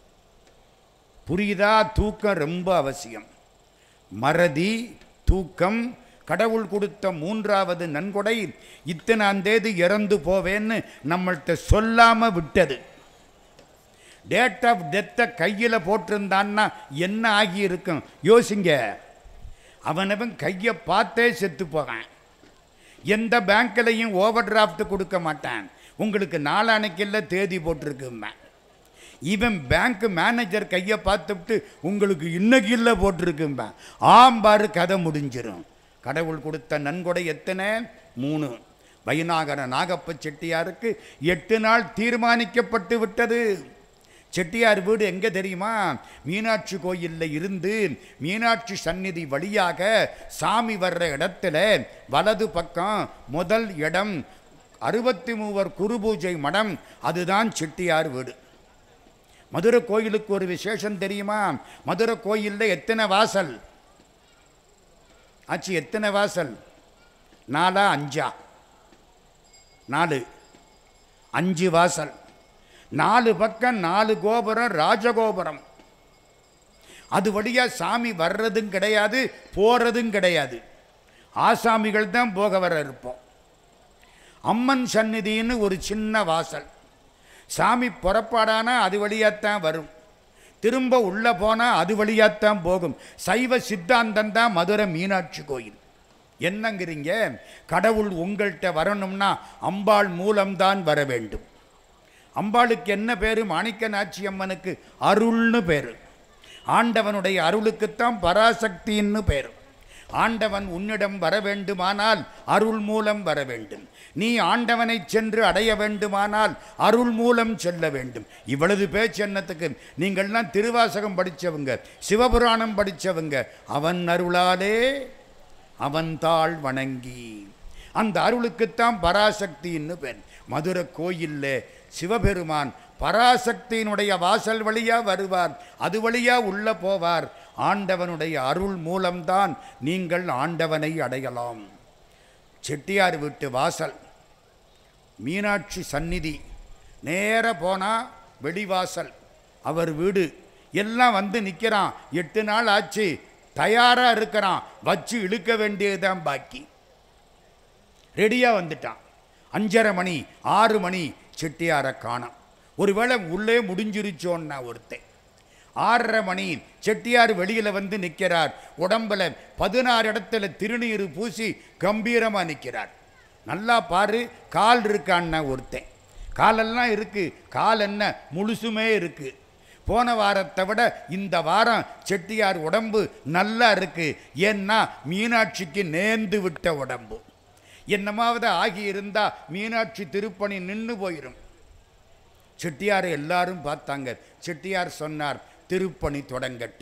[SPEAKER 1] புரியுதா தூக்கம் ரொம்ப அவசியம் மறதி தூக்கம் கடவுள் கொடுத்த மூன்றாவது நன்கொடை இத்தனாம் தேதி இறந்து போவேன்னு நம்மள்கிட்ட சொல்லாம விட்டது டேட் ஆஃப் டெத்தை கையில் போட்டிருந்தான்னா என்ன ஆகியிருக்கும் யோசிங்க அவனவன் கையை பார்த்தே செத்து போகான் எந்த பேங்க்லையும் ஓவர் டிராஃப்ட் கொடுக்க மாட்டான் உங்களுக்கு நாளானைக்கில்ல தேதி போட்டிருக்கும்பேன் இவன் பேங்க் மேனேஜர் கையை பார்த்துவிட்டு உங்களுக்கு இன்னைக்கு இல்லை போட்டிருக்கும்பேன் ஆம்பாரு கதை முடிஞ்சிரும் கடவுள் கொடுத்த நன்கொடை எத்தனை மூணு வைநாகர நாகப்ப செட்டியாருக்கு எட்டு நாள் தீர்மானிக்கப்பட்டு விட்டது செட்டியார் வீடு எங்கே தெரியுமா மீனாட்சி கோயிலில் இருந்து மீனாட்சி சந்நிதி வழியாக சாமி வர்ற இடத்துல வலது பக்கம் முதல் இடம் அறுபத்தி மூவர் குருபூஜை மடம் அதுதான் செட்டியார் வீடு மதுரை கோயிலுக்கு ஒரு விசேஷம் தெரியுமா மதுரை கோயிலில் எத்தனை வாசல் ஆச்சு எத்தனை வாசல் நாலா அஞ்சா நாலு அஞ்சு வாசல் நாலு பக்கம் நாலு கோபுரம் ராஜகோபுரம் அது வழியா சாமி வர்றதும் கிடையாது போறதும் கிடையாது ஆசாமிகள் தான் போக வர இருப்போம் அம்மன் சந்நிதின்னு ஒரு சின்ன வாசல் சாமி புறப்பாடானா அது வழியாத்தான் வரும் திரும்ப உள்ளே போனால் அது வழியாத்தான் போகும் சைவ சித்தாந்தம் தான் மதுரை மீனாட்சி கோயில் என்னங்கிறீங்க கடவுள் உங்கள்கிட்ட வரணும்னா அம்பாள் மூலம்தான் வர வேண்டும் அம்பாளுக்கு என்ன பேரு மாணிக்க நாச்சி அம்மனுக்கு அருள்னு பேரு ஆண்டவனுடைய அருளுக்குத்தான் பராசக்தின்னு பேரு ஆண்டவன் உன்னிடம் வர வேண்டுமானால் அருள் மூலம் வர வேண்டும் நீ ஆண்டவனை சென்று அடைய வேண்டுமானால் அருள் மூலம் செல்ல வேண்டும் இவ்வளவு பேச்சு என்னத்துக்கு நீங்கள்லாம் திருவாசகம் படித்தவங்க சிவபுராணம் படித்தவங்க அவன் அருளாலே அவன் தாள் வணங்கி அந்த அருளுக்குத்தான் பராசக்தின்னு பேர் மதுரை கோயில்ல சிவபெருமான் பராசக்தியினுடைய வாசல் வழியா வருவார் அது வழியா உள்ள போவார் ஆண்டவனுடைய அருள் மூலம்தான் நீங்கள் ஆண்டவனை அடையலாம் செட்டியார் வீட்டு வாசல் மீனாட்சி சந்நிதி நேர போனா வெளிவாசல் அவர் வீடு எல்லாம் வந்து நிற்கிறான் எட்டு நாள் ஆச்சு தயாரா இருக்கிறான் வச்சு இழுக்க வேண்டியதுதான் பாக்கி ரெடியா வந்துட்டான் அஞ்சரை மணி ஆறு மணி செட்டியாரை காணோம் ஒருவேளை உள்ளே முடிஞ்சிருச்சோன்னா ஒருத்தன் ஆறரை மணி செட்டியார் வெளியில் வந்து நிற்கிறார் உடம்புல பதினாறு இடத்துல திருநீர் பூசி கம்பீரமாக நிற்கிறார் நல்லா பாரு கால் இருக்கான்னா ஒருத்தன் காலெல்லாம் இருக்கு கால் என்ன முழுசுமே இருக்கு போன வாரத்தை விட இந்த வாரம் செட்டியார் உடம்பு நல்லா இருக்கு ஏன்னா மீனாட்சிக்கு நேர்ந்து விட்ட உடம்பு என்னமாவது ஆகியிருந்தா மீனாட்சி திருப்பணி நின்று போயிடும் செட்டியாரை எல்லாரும் பார்த்தாங்க செட்டியார் சொன்னார் திருப்பணி தொடங்கட்டும்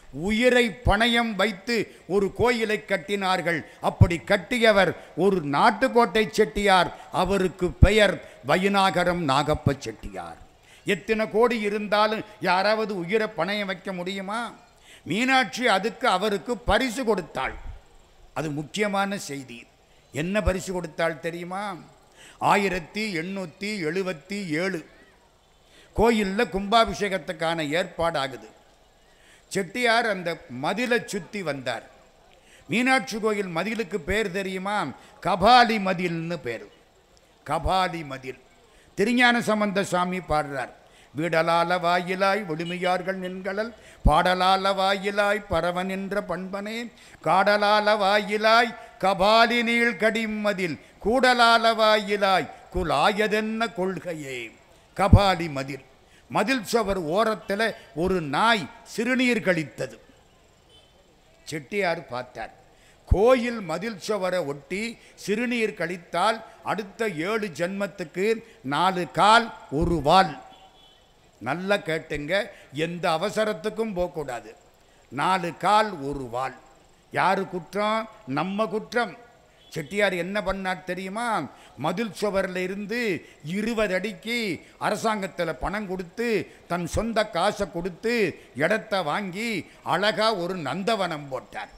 [SPEAKER 1] உயிரை பணயம் வைத்து ஒரு கோயிலை கட்டினார்கள் அப்படி கட்டியவர் ஒரு நாட்டுக்கோட்டை செட்டியார் அவருக்கு பெயர் வைநாகரம் நாகப்ப செட்டியார் எத்தனை கோடி இருந்தாலும் யாராவது உயிரை பணயம் வைக்க முடியுமா மீனாட்சி அதுக்கு அவருக்கு பரிசு கொடுத்தாள் அது முக்கியமான செய்தி என்ன பரிசு கொடுத்தாள் தெரியுமா ஆயிரத்தி எண்ணூற்றி எழுபத்தி ஏழு கோயிலில் கும்பாபிஷேகத்துக்கான ஏற்பாடு ஆகுது செட்டியார் அந்த மதிலை சுற்றி வந்தார் மீனாட்சி கோயில் மதிலுக்கு பேர் தெரியுமா கபாலி மதில்னு பேர் கபாலி மதில் திருஞான சம்பந்த சாமி பாடுறார் வீடலால வாயிலாய் விடுமையார்கள் நின்களல் பாடலால வாயிலாய் பரவன் என்ற பண்பனே காடலால வாயிலாய் கபாலி நீள் கடிமதில் கூடலால வாயிலாய் குலாயதென்ன கொள்கையே கபாலி மதில் மதில் சுவர் ஓரத்தில் ஒரு நாய் சிறுநீர் கழித்தது செட்டியார் பார்த்தார் கோயில் மதில் சுவரை ஒட்டி சிறுநீர் கழித்தால் அடுத்த ஏழு ஜென்மத்துக்கு நாலு கால் ஒரு வால் நல்லா கேட்டுங்க எந்த அவசரத்துக்கும் போகக்கூடாது நாலு கால் ஒரு வால் யாரு குற்றம் நம்ம குற்றம் செட்டியார் என்ன பண்ணார் தெரியுமா மதில் சுவரில் இருந்து இருபது அடிக்கு அரசாங்கத்தில் பணம் கொடுத்து தன் சொந்த காசை கொடுத்து இடத்த வாங்கி அழகா ஒரு நந்தவனம் போட்டார்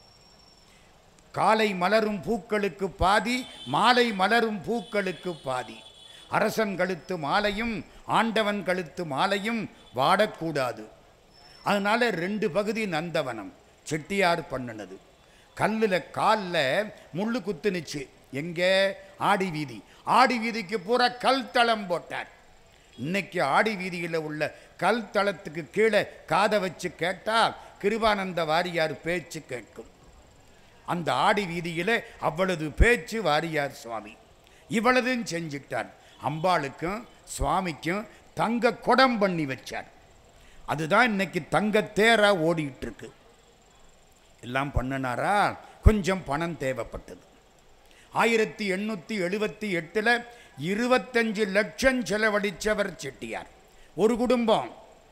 [SPEAKER 1] காலை மலரும் பூக்களுக்கு பாதி மாலை மலரும் பூக்களுக்கு பாதி அரசன் கழுத்து மாலையும் ஆண்டவன் கழுத்து மாலையும் வாடக்கூடாது அதனால ரெண்டு பகுதி நந்தவனம் செட்டியார் பண்ணினது கல்லில் காலில் முள்ளு குத்துனுச்சு எங்கே ஆடி வீதி ஆடி வீதிக்கு பூரா கல் தளம் போட்டார் இன்னைக்கு ஆடி வீதியில் உள்ள கல் தளத்துக்கு கீழே காதை வச்சு கேட்டால் கிருபானந்த வாரியார் பேச்சு கேட்கும் அந்த ஆடி வீதியில் அவ்வளவு பேச்சு வாரியார் சுவாமி இவ்வளதும் செஞ்சிட்டார் அம்பாளுக்கும் சுவாமிக்கும் தங்க குடம் பண்ணி வச்சார் அதுதான் இன்னைக்கு தங்க தேரா ஓடிட்டு இருக்கு எல்லாம் பண்ணினாரா கொஞ்சம் பணம் தேவைப்பட்டது ஆயிரத்தி எண்ணூற்றி எழுபத்தி எட்டில் இருபத்தஞ்சு லட்சம் செலவழிச்சவர் செட்டியார் ஒரு குடும்பம்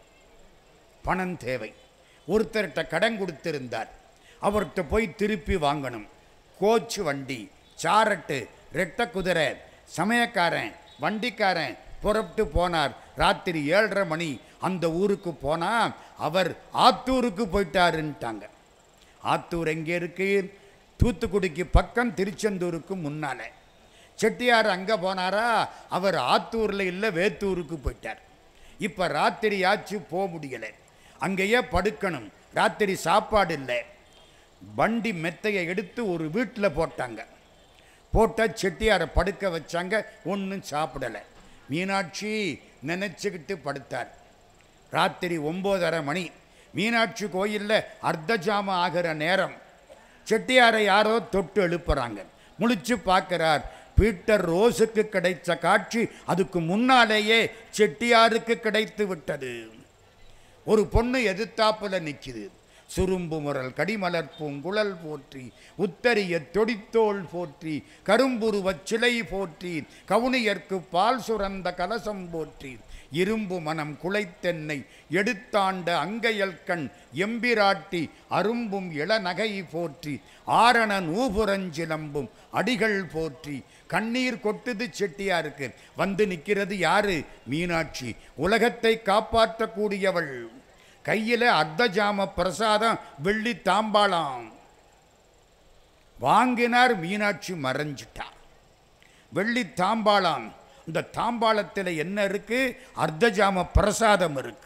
[SPEAKER 1] பணம் தேவை ஒருத்தர்கிட்ட கடன் கொடுத்திருந்தார் அவர்கிட்ட போய் திருப்பி வாங்கணும் கோச் வண்டி சாரட்டு ரெட்ட குதிரை சமயக்காரன் வண்டிக்காரன் புறப்பட்டு போனார் ராத்திரி ஏழரை மணி அந்த ஊருக்கு போனால் அவர் ஆத்தூருக்கு போயிட்டாருன்ட்டாங்க ஆத்தூர் எங்கே இருக்கு தூத்துக்குடிக்கு பக்கம் திருச்செந்தூருக்கு முன்னாலே செட்டியார் அங்கே போனாரா அவர் ஆத்தூரில் இல்லை வேத்தூருக்கு போயிட்டார் இப்போ ராத்திரி ஆச்சு போக முடியலை அங்கேயே படுக்கணும் ராத்திரி சாப்பாடு இல்லை வண்டி மெத்தையை எடுத்து ஒரு வீட்டில் போட்டாங்க போட்டால் செட்டியாரை படுக்க வச்சாங்க ஒன்றும் சாப்பிடலை மீனாட்சி நினச்சிக்கிட்டு படுத்தார் ராத்திரி ஒம்போதரை மணி மீனாட்சி கோயிலில் அர்த்தஜாமம் ஆகிற நேரம் செட்டியாரை யாரோ தொட்டு எழுப்புறாங்க முழிச்சு பார்க்கிறார் பீட்டர் ரோஸுக்கு கிடைத்த காட்சி அதுக்கு முன்னாலேயே செட்டியாருக்கு கிடைத்து விட்டது ஒரு பொண்ணு எதிர்த்தாப்புல நிக்குது சுரும்பு முரல் கடிமலர் பூங்குழல் போற்றி உத்தரிய தொடித்தோள் போற்றி கரும்புருவச் சிலை போற்றி கவுனியர்க்கு பால் சுரந்த கலசம் போற்றி இரும்பு மனம் குலைத்தென்னை எடுத்தாண்ட அங்கையல் கண் எம்பிராட்டி அரும்பும் இளநகை போற்றி ஆரண நூபுரஞ்சிலம்பும் அடிகள் போற்றி கண்ணீர் கொட்டுது செட்டியாருக்கு வந்து நிற்கிறது யாரு மீனாட்சி உலகத்தை காப்பாற்றக்கூடியவள் கையில் அர்த்தஜாம பிரசாதம் வெள்ளி தாம்பாளம் வாங்கினார் மீனாட்சி மறைஞ்சிட்டார் வெள்ளி தாம்பாளம் இந்த தாம்பாளத்தில் என்ன இருக்கு அர்த்தஜாம பிரசாதம் இருக்கு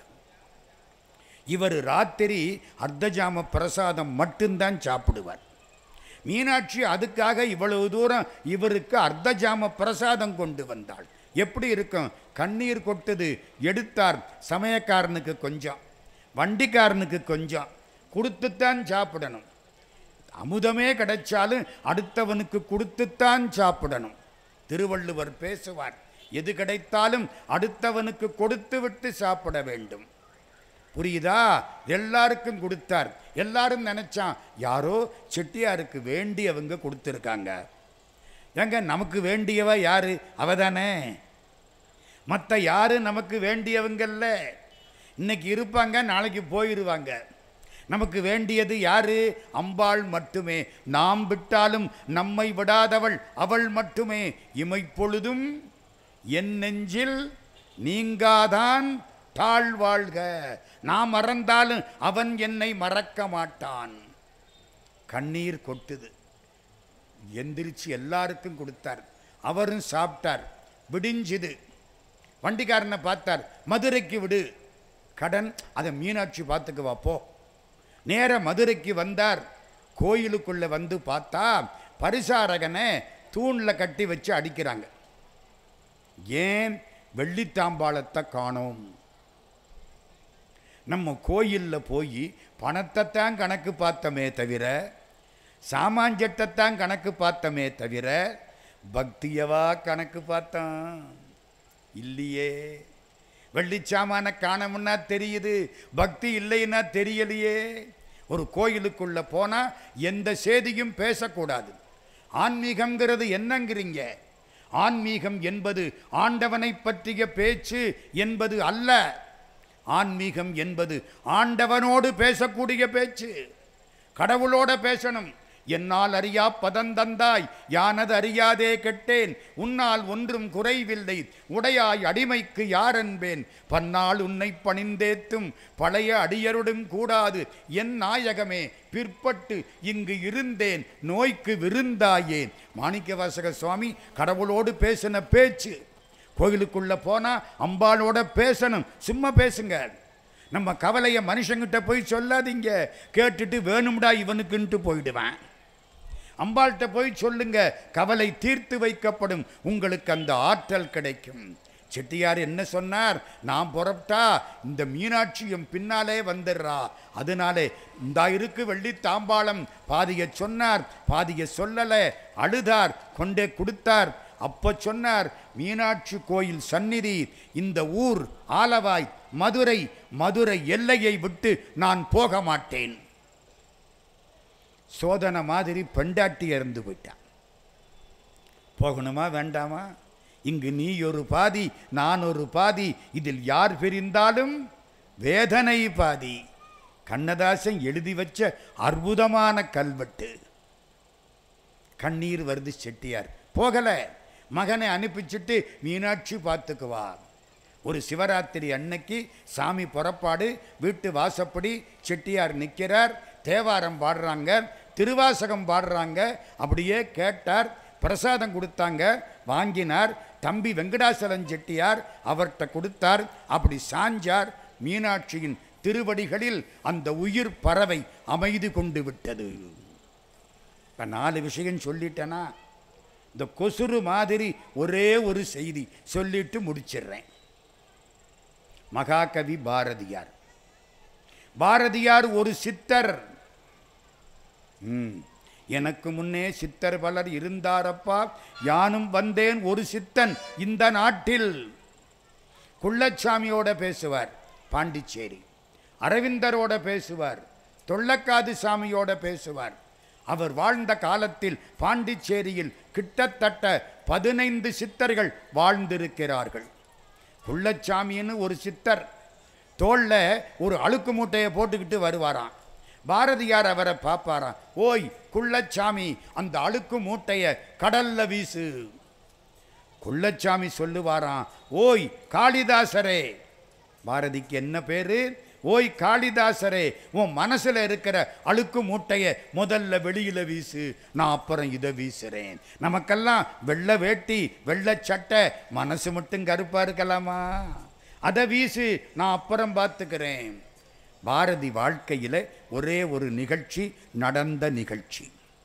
[SPEAKER 1] இவர் ராத்திரி அர்த்தஜாம பிரசாதம் மட்டும்தான் சாப்பிடுவார் மீனாட்சி அதுக்காக இவ்வளவு தூரம் இவருக்கு அர்த்தஜாம பிரசாதம் கொண்டு வந்தாள் எப்படி இருக்கும் கண்ணீர் கொட்டுது எடுத்தார் சமயக்காரனுக்கு கொஞ்சம் வண்டிக்காரனுக்கு கொஞ்சம் கொடுத்துத்தான் சாப்பிடணும் அமுதமே கிடைச்சாலும் அடுத்தவனுக்கு கொடுத்துத்தான் சாப்பிடணும் திருவள்ளுவர் பேசுவார் எது கிடைத்தாலும் அடுத்தவனுக்கு கொடுத்து விட்டு சாப்பிட வேண்டும் புரியுதா எல்லாருக்கும் கொடுத்தார் எல்லாரும் நினைச்சான் யாரோ செட்டியாருக்கு வேண்டியவங்க கொடுத்துருக்காங்க ஏங்க நமக்கு வேண்டியவ யாரு அவ தானே மற்ற யாரு நமக்கு வேண்டியவங்கல்ல இன்னைக்கு இருப்பாங்க நாளைக்கு போயிடுவாங்க நமக்கு வேண்டியது யாரு அம்பாள் மட்டுமே நாம் விட்டாலும் நம்மை விடாதவள் அவள் மட்டுமே இமைப்பொழுதும் என் நெஞ்சில் நீங்காதான் தாழ்வாழ்க நான் மறந்தாலும் அவன் என்னை மறக்க மாட்டான் கண்ணீர் கொட்டுது எந்திரிச்சு எல்லாருக்கும் கொடுத்தார் அவரும் சாப்பிட்டார் விடிஞ்சுது வண்டிக்காரனை பார்த்தார் மதுரைக்கு விடு கடன் அதை மீனாட்சி பார்த்துக்குவா போ நேர மதுரைக்கு வந்தார் கோயிலுக்குள்ள வந்து பார்த்தா பரிசாரகனை தூணில் கட்டி வச்சு அடிக்கிறாங்க ஏன் வெள்ளித்தாம்பாளத்தை காணோம் நம்ம கோயிலில் போய் பணத்தைத்தான் கணக்கு பார்த்தோமே தவிர சாமாஞ்சத்தைத்தான் கணக்கு பார்த்தோமே தவிர பக்தியவா கணக்கு பார்த்தோம் இல்லையே வெள்ளிச்சாமான காணமுன்னா தெரியுது பக்தி இல்லைன்னா தெரியலையே ஒரு கோயிலுக்குள்ள போனா எந்த செய்தியும் பேசக்கூடாது ஆன்மீகம்ங்கிறது என்னங்கிறீங்க ஆன்மீகம் என்பது ஆண்டவனை பற்றிய பேச்சு என்பது அல்ல ஆன்மீகம் என்பது ஆண்டவனோடு பேசக்கூடிய பேச்சு கடவுளோட பேசணும் என்னால் அறியா பதந்தந்தாய் யானது அறியாதே கெட்டேன் உன்னால் ஒன்றும் குறைவில்லை உடையாய் அடிமைக்கு யாரென்பேன் பன்னால் உன்னை பணிந்தேத்தும் பழைய அடியருடும் கூடாது என் நாயகமே பிற்பட்டு இங்கு இருந்தேன் நோய்க்கு விருந்தாயேன் மாணிக்கவாசக சுவாமி கடவுளோடு பேசின பேச்சு கோயிலுக்குள்ள போனா அம்பாளோட பேசணும் சும்மா பேசுங்க நம்ம கவலையை மனுஷங்கிட்ட போய் சொல்லாதீங்க கேட்டுட்டு வேணும்டா இவனுக்குன்ட்டு போயிடுவேன் அம்பாள்கிட்ட போய் சொல்லுங்க கவலை தீர்த்து வைக்கப்படும் உங்களுக்கு அந்த ஆற்றல் கிடைக்கும் செட்டியார் என்ன சொன்னார் நான் புறப்பட்டா இந்த மீனாட்சி என் பின்னாலே வந்துடுறா அதனாலே இந்த இருக்கு வெள்ளி தாம்பாளம் பாதிய சொன்னார் பாதிய சொல்லலை அழுதார் கொண்டே கொடுத்தார் அப்ப சொன்னார் மீனாட்சி கோயில் சந்நிதி இந்த ஊர் ஆலவாய் மதுரை மதுரை எல்லையை விட்டு நான் போக மாட்டேன் சோதனை மாதிரி பெண்டாட்டி இறந்து போயிட்டான் போகணுமா வேண்டாமா இங்கு நீ ஒரு பாதி நான் ஒரு பாதி இதில் யார் பிரிந்தாலும் வேதனை பாதி கண்ணதாசன் எழுதி வச்ச அற்புதமான கல்வெட்டு கண்ணீர் வருது செட்டியார் போகல மகனை அனுப்பிச்சிட்டு மீனாட்சி பார்த்துக்குவா ஒரு சிவராத்திரி அன்னைக்கு சாமி புறப்பாடு வீட்டு வாசப்படி செட்டியார் நிற்கிறார் தேவாரம் பாடுறாங்க திருவாசகம் பாடுறாங்க அப்படியே கேட்டார் பிரசாதம் கொடுத்தாங்க வாங்கினார் தம்பி வெங்கடாசலம் செட்டியார் அவர்கிட்ட கொடுத்தார் அப்படி சாஞ்சார் மீனாட்சியின் திருவடிகளில் அந்த உயிர் பறவை அமைதி கொண்டு விட்டது இப்போ நாலு விஷயம் சொல்லிட்டேனா இந்த கொசுறு மாதிரி ஒரே ஒரு செய்தி சொல்லிட்டு முடிச்சிடுறேன் மகாகவி பாரதியார் பாரதியார் ஒரு சித்தர் ம், எனக்கு முன்னே சித்தர் பலர் இருந்தாரப்பா யானும் வந்தேன் ஒரு சித்தன் இந்த நாட்டில் குள்ளச்சாமியோட பேசுவார் பாண்டிச்சேரி அரவிந்தரோட பேசுவார் தொள்ளக்காது சாமியோட பேசுவார் அவர் வாழ்ந்த காலத்தில் பாண்டிச்சேரியில் கிட்டத்தட்ட பதினைந்து சித்தர்கள் வாழ்ந்திருக்கிறார்கள் குள்ளச்சாமின்னு ஒரு சித்தர் தோல்ல ஒரு அழுக்கு மூட்டையை போட்டுக்கிட்டு வருவாராம் பாரதியார் அவரை பார்ப்பாராம் ஓய் குள்ளச்சாமி அந்த அழுக்கு மூட்டைய கடல்ல வீசு குள்ளச்சாமி சொல்லுவாராம் ஓய் காளிதாசரே பாரதிக்கு என்ன பேரு ஓய் காளிதாசரே உன் மனசுல இருக்கிற அழுக்கு மூட்டைய முதல்ல வெளியில வீசு நான் அப்புறம் இதை வீசுறேன் நமக்கெல்லாம் வெள்ளை வேட்டி வெள்ளை சட்டை மனசு மட்டும் கருப்பா இருக்கலாமா அதை வீசு நான் அப்புறம் பார்த்துக்கிறேன் பாரதி வாழ்க்கையில ஒரே ஒரு நிகழ்ச்சி நடந்த நிகழ்ச்சி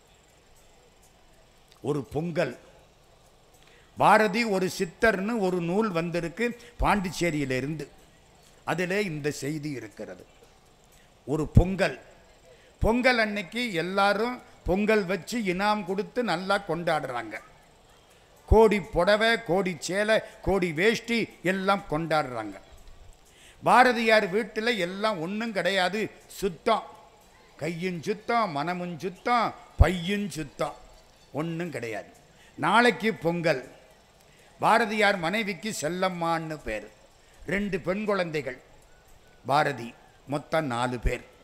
[SPEAKER 1] ஒரு பொங்கல் பாரதி ஒரு சித்தர்னு ஒரு நூல் வந்திருக்கு பாண்டிச்சேரியிலிருந்து அதிலே இந்த செய்தி இருக்கிறது ஒரு பொங்கல் பொங்கல் அன்னைக்கு எல்லாரும் பொங்கல் வச்சு இனாம் கொடுத்து நல்லா கொண்டாடுறாங்க கோடி புடவை கோடி சேலை கோடி வேஷ்டி எல்லாம் கொண்டாடுறாங்க பாரதியார் வீட்டில் எல்லாம் ஒன்றும் கிடையாது சுத்தம் கையும் சுத்தம் மனமும் சுத்தம் பையும் சுத்தம் ஒன்றும் கிடையாது நாளைக்கு பொங்கல் பாரதியார் மனைவிக்கு செல்லம்மான்னு பேர் ரெண்டு பெண் குழந்தைகள் பாரதி மொத்தம் நாலு பேர்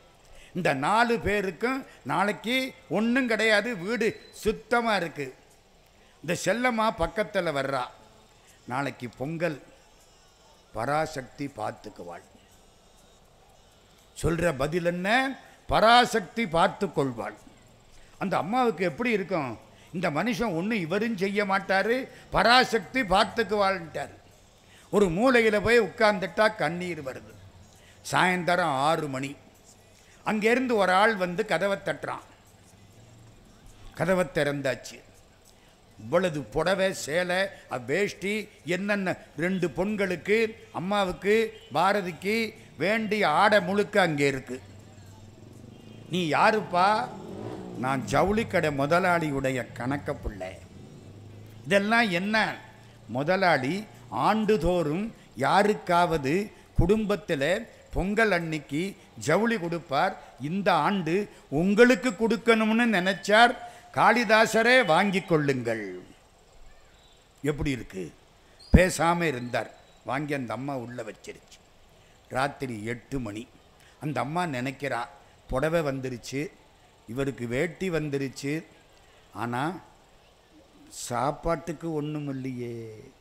[SPEAKER 1] இந்த நாலு பேருக்கும் நாளைக்கு ஒன்றும் கிடையாது வீடு சுத்தமாக இருக்குது இந்த செல்லம்மா பக்கத்தில் வர்றா நாளைக்கு பொங்கல் பராசக்தி பார்த்துக்குவாள் சொல்கிற பதில் என்ன பராசக்தி பார்த்து கொள்வாள் அந்த அம்மாவுக்கு எப்படி இருக்கும் இந்த மனுஷன் ஒன்றும் இவரும் செய்ய மாட்டார் பராசக்தி பார்த்துக்குவாள்ன்ட்டார் ஒரு மூலையில் போய் உட்கார்ந்துட்டா கண்ணீர் வருது சாயந்தரம் ஆறு மணி அங்கேருந்து ஒரு ஆள் வந்து கதவை தட்டுறான் கதவை திறந்தாச்சு இவ்வளவு புடவை சேலை அ- வேஷ்டி என்னென்ன ரெண்டு பொண்களுக்கு அம்மாவுக்கு பாரதிக்கு வேண்டிய ஆடை முழுக்க அங்கே இருக்கு நீ யாருப்பா நான் ஜவுளி கடை முதலாளியுடைய கணக்க பிள்ளை இதெல்லாம் என்ன முதலாளி ஆண்டுதோறும் யாருக்காவது குடும்பத்தில் பொங்கல் அன்னைக்கு ஜவுளி கொடுப்பார் இந்த ஆண்டு உங்களுக்கு கொடுக்கணும்னு நினைச்சார் காளிதாசரே வாங்கி கொள்ளுங்கள் எப்படி இருக்கு பேசாம இருந்தார் வாங்கி அந்த அம்மா உள்ள வச்சிருச்சு ராத்திரி எட்டு மணி அந்த அம்மா நினைக்கிறா புடவை வந்துருச்சு இவருக்கு வேட்டி வந்துருச்சு ஆனால் சாப்பாட்டுக்கு ஒன்றும் இல்லையே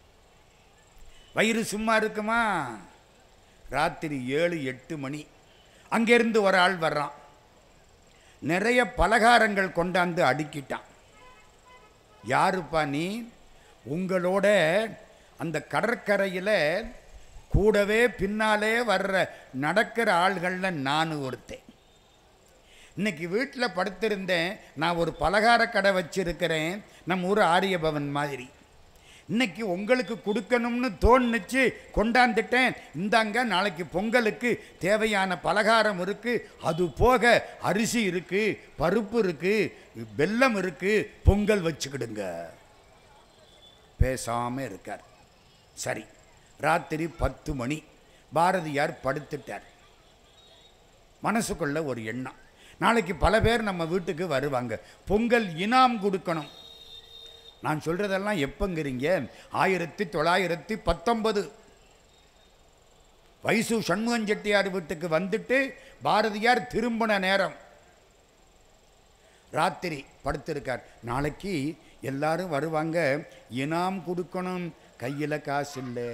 [SPEAKER 1] வயிறு சும்மா இருக்குமா ராத்திரி ஏழு எட்டு மணி அங்கேருந்து ஒரு ஆள் வர்றான் நிறைய பலகாரங்கள் கொண்டாந்து அடுக்கிட்டான் யாருப்பா நீ உங்களோட அந்த கடற்கரையில் கூடவே பின்னாலே வர்ற நடக்கிற ஆள்களில் நான் ஒருத்தன் இன்னைக்கு வீட்டில் படுத்திருந்தேன் நான் ஒரு பலகார கடை வச்சிருக்கிறேன் நம்ம ஊர் ஆரியபவன் மாதிரி இன்னைக்கு உங்களுக்கு கொடுக்கணும்னு தோணுச்சு கொண்டாந்துட்டேன் இந்தாங்க நாளைக்கு பொங்கலுக்கு தேவையான பலகாரம் இருக்கு அது போக அரிசி இருக்கு பருப்பு இருக்கு வெல்லம் இருக்கு பொங்கல் வச்சுக்கிடுங்க பேசாம இருக்கார் சரி ராத்திரி பத்து மணி பாரதியார் படுத்துட்டார் மனசுக்குள்ள ஒரு எண்ணம் நாளைக்கு பல பேர் நம்ம வீட்டுக்கு வருவாங்க பொங்கல் இனாம் கொடுக்கணும் நான் சொல்றதெல்லாம் எப்பங்கிறீங்க ஆயிரத்தி தொள்ளாயிரத்தி பத்தொன்பது வைசு சண்முகன் செட்டியார் வீட்டுக்கு வந்துட்டு பாரதியார் திரும்பின நேரம் ராத்திரி படுத்திருக்கார் நாளைக்கு எல்லாரும் வருவாங்க இனாம் கொடுக்கணும் கையில் காசு இல்லை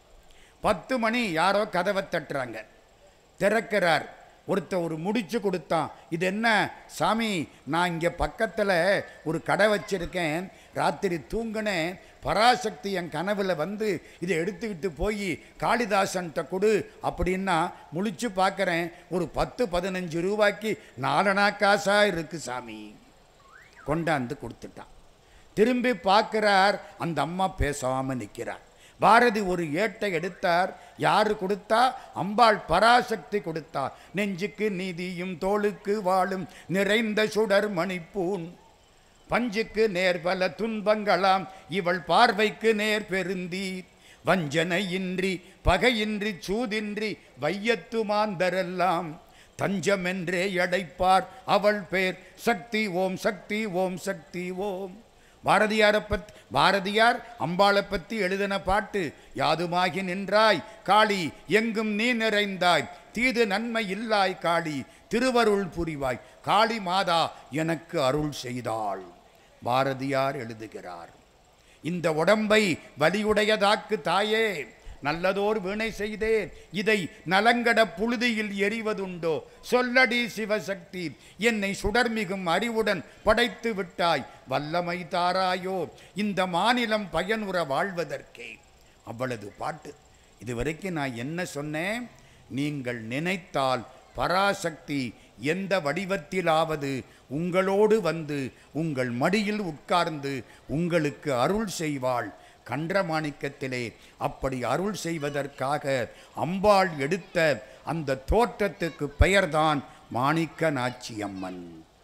[SPEAKER 1] பத்து மணி யாரோ கதவை தட்டுறாங்க திறக்கிறார் ஒருத்த ஒரு முடிச்சு கொடுத்தான் இது என்ன சாமி நான் இங்கே பக்கத்தில் ஒரு கடை வச்சிருக்கேன் ராத்திரி தூங்கினேன் பராசக்தி என் கனவுல வந்து இதை எடுத்துக்கிட்டு போய் காளிதாசன்கிட்ட கொடு அப்படின்னா முழிச்சு பார்க்குறேன் ஒரு பத்து பதினஞ்சு ரூபாய்க்கு நாலனா காசாக இருக்கு சாமி கொண்டாந்து கொடுத்துட்டான் திரும்பி பார்க்கிறார் அந்த அம்மா பேசாம நிற்கிறார் பாரதி ஒரு ஏட்டை எடுத்தார் யாரு கொடுத்தா அம்பாள் பராசக்தி கொடுத்தா நெஞ்சுக்கு நீதியும் தோளுக்கு வாழும் நிறைந்த சுடர் மணிப்பூன் பஞ்சுக்கு நேர் பல துன்பங்களாம் இவள் பார்வைக்கு நேர் பெருந்தீர் வஞ்சனையின்றி பகையின்றி சூதின்றி வையத்து மாந்தரெல்லாம் தஞ்சமென்றே அடைப்பார் அவள் பேர் சக்தி ஓம் சக்தி ஓம் சக்தி ஓம் பாரதியாரை பத் பாரதியார் அம்பாளை பற்றி எழுதின பாட்டு யாதுமாகி நின்றாய் காளி எங்கும் நீ நிறைந்தாய் தீது நன்மை இல்லாய் காளி திருவருள் புரிவாய் காளி மாதா எனக்கு அருள் செய்தாள் பாரதியார் எழுதுகிறார் இந்த உடம்பை வலியுடையதாக்கு தாயே நல்லதோர் வீணை செய்தேன் இதை நலங்கட புழுதியில் எறிவதுண்டோ சொல்லடி சிவசக்தி என்னை சுடர்மிகும் அறிவுடன் படைத்து விட்டாய் வல்லமை தாராயோ இந்த மாநிலம் பயனுற வாழ்வதற்கே அவ்வளவு பாட்டு இதுவரைக்கும் நான் என்ன சொன்னேன் நீங்கள் நினைத்தால் பராசக்தி எந்த வடிவத்திலாவது உங்களோடு வந்து உங்கள் மடியில் உட்கார்ந்து உங்களுக்கு அருள் செய்வாள் கன்றமாணிக்கத்திலே அப்படி அருள் செய்வதற்காக அம்பாள் எடுத்த அந்த தோற்றத்துக்கு பெயர்தான் மாணிக்க நாச்சி அம்மன்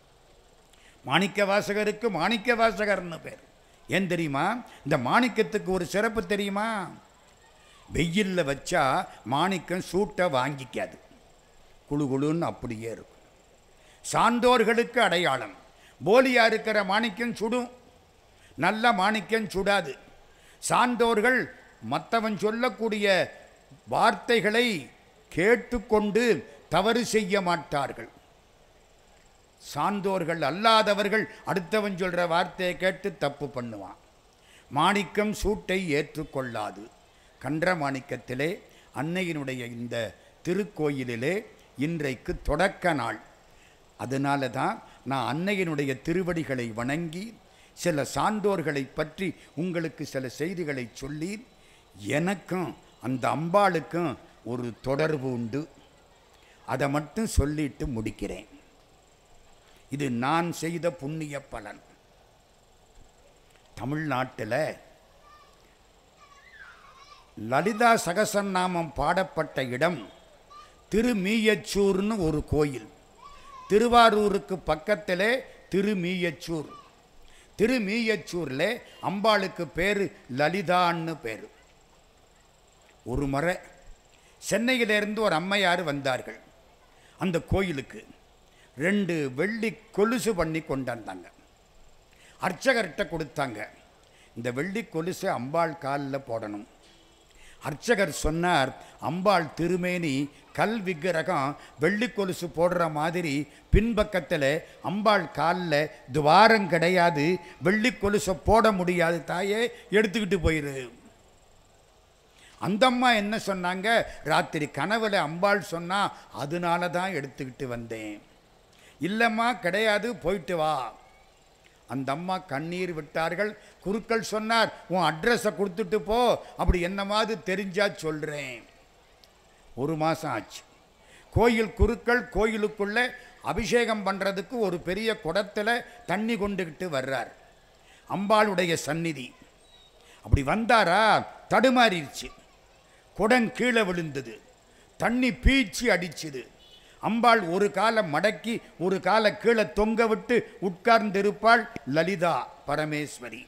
[SPEAKER 1] மாணிக்க வாசகருக்கு மாணிக்க வாசகர்னு பேர் ஏன் தெரியுமா இந்த மாணிக்கத்துக்கு ஒரு சிறப்பு தெரியுமா வெயிலில் வச்சா மாணிக்கம் சூட்டை வாங்கிக்காது குழு குழுன்னு அப்படியே இருக்கும் சான்றோர்களுக்கு அடையாளம் போலியா இருக்கிற மாணிக்கம் சுடும் நல்ல மாணிக்கம் சுடாது சான்றோர்கள் மற்றவன் சொல்லக்கூடிய வார்த்தைகளை கேட்டுக்கொண்டு தவறு செய்ய மாட்டார்கள் சான்றோர்கள் அல்லாதவர்கள் அடுத்தவன் சொல்கிற வார்த்தையை கேட்டு தப்பு பண்ணுவான் மாணிக்கம் சூட்டை ஏற்றுக்கொள்ளாது கன்ற மாணிக்கத்திலே அன்னையினுடைய இந்த திருக்கோயிலிலே இன்றைக்கு தொடக்க நாள் அதனால தான் நான் அன்னையினுடைய திருவடிகளை வணங்கி சில சான்றோர்களை பற்றி உங்களுக்கு சில செய்திகளை சொல்லி எனக்கும் அந்த அம்பாளுக்கும் ஒரு தொடர்பு உண்டு அதை மட்டும் சொல்லிட்டு முடிக்கிறேன் இது நான் செய்த புண்ணிய பலன் தமிழ்நாட்டில் லலிதா சகசரநாமம் பாடப்பட்ட இடம் திருமீயச்சூர்னு ஒரு கோயில் திருவாரூருக்கு பக்கத்திலே திருமீயச்சூர் திருமீயச்சூரில் அம்பாளுக்கு பேர் லலிதான்னு பேர் ஒரு முறை சென்னையிலிருந்து ஒரு அம்மையார் வந்தார்கள் அந்த கோயிலுக்கு ரெண்டு வெள்ளி கொலுசு பண்ணி கொண்டாந்தாங்க அர்ச்சகர்கிட்ட கொடுத்தாங்க இந்த வெள்ளி கொலுசை அம்பாள் காலில் போடணும் அர்ச்சகர் சொன்னார் அம்பாள் திருமேனி கல் விக்கிரகம் வெள்ளி கொலுசு போடுற மாதிரி பின்பக்கத்தில் அம்பாள் காலில் துவாரம் கிடையாது வெள்ளி கொலுசை போட முடியாது தாயே எடுத்துக்கிட்டு போயிரு அந்த அம்மா என்ன சொன்னாங்க ராத்திரி கனவுல அம்பாள் சொன்னா அதனால தான் எடுத்துக்கிட்டு வந்தேன் இல்லைம்மா கிடையாது போயிட்டு வா அந்த அம்மா கண்ணீர் விட்டார்கள் குருக்கள் சொன்னார் உன் அட்ரஸை கொடுத்துட்டு போ அப்படி என்னமாவது தெரிஞ்சா சொல்கிறேன் ஒரு மாதம் ஆச்சு கோயில் குருக்கள் கோயிலுக்குள்ளே அபிஷேகம் பண்ணுறதுக்கு ஒரு பெரிய குடத்தில் தண்ணி கொண்டுக்கிட்டு வர்றார் அம்பாளுடைய சந்நிதி அப்படி வந்தாரா தடுமாறிடுச்சு குடம் கீழே விழுந்தது தண்ணி பீச்சி அடிச்சுது அம்பாள் ஒரு காலை மடக்கி ஒரு காலை கீழே தொங்க விட்டு உட்கார்ந்திருப்பாள் லலிதா பரமேஸ்வரி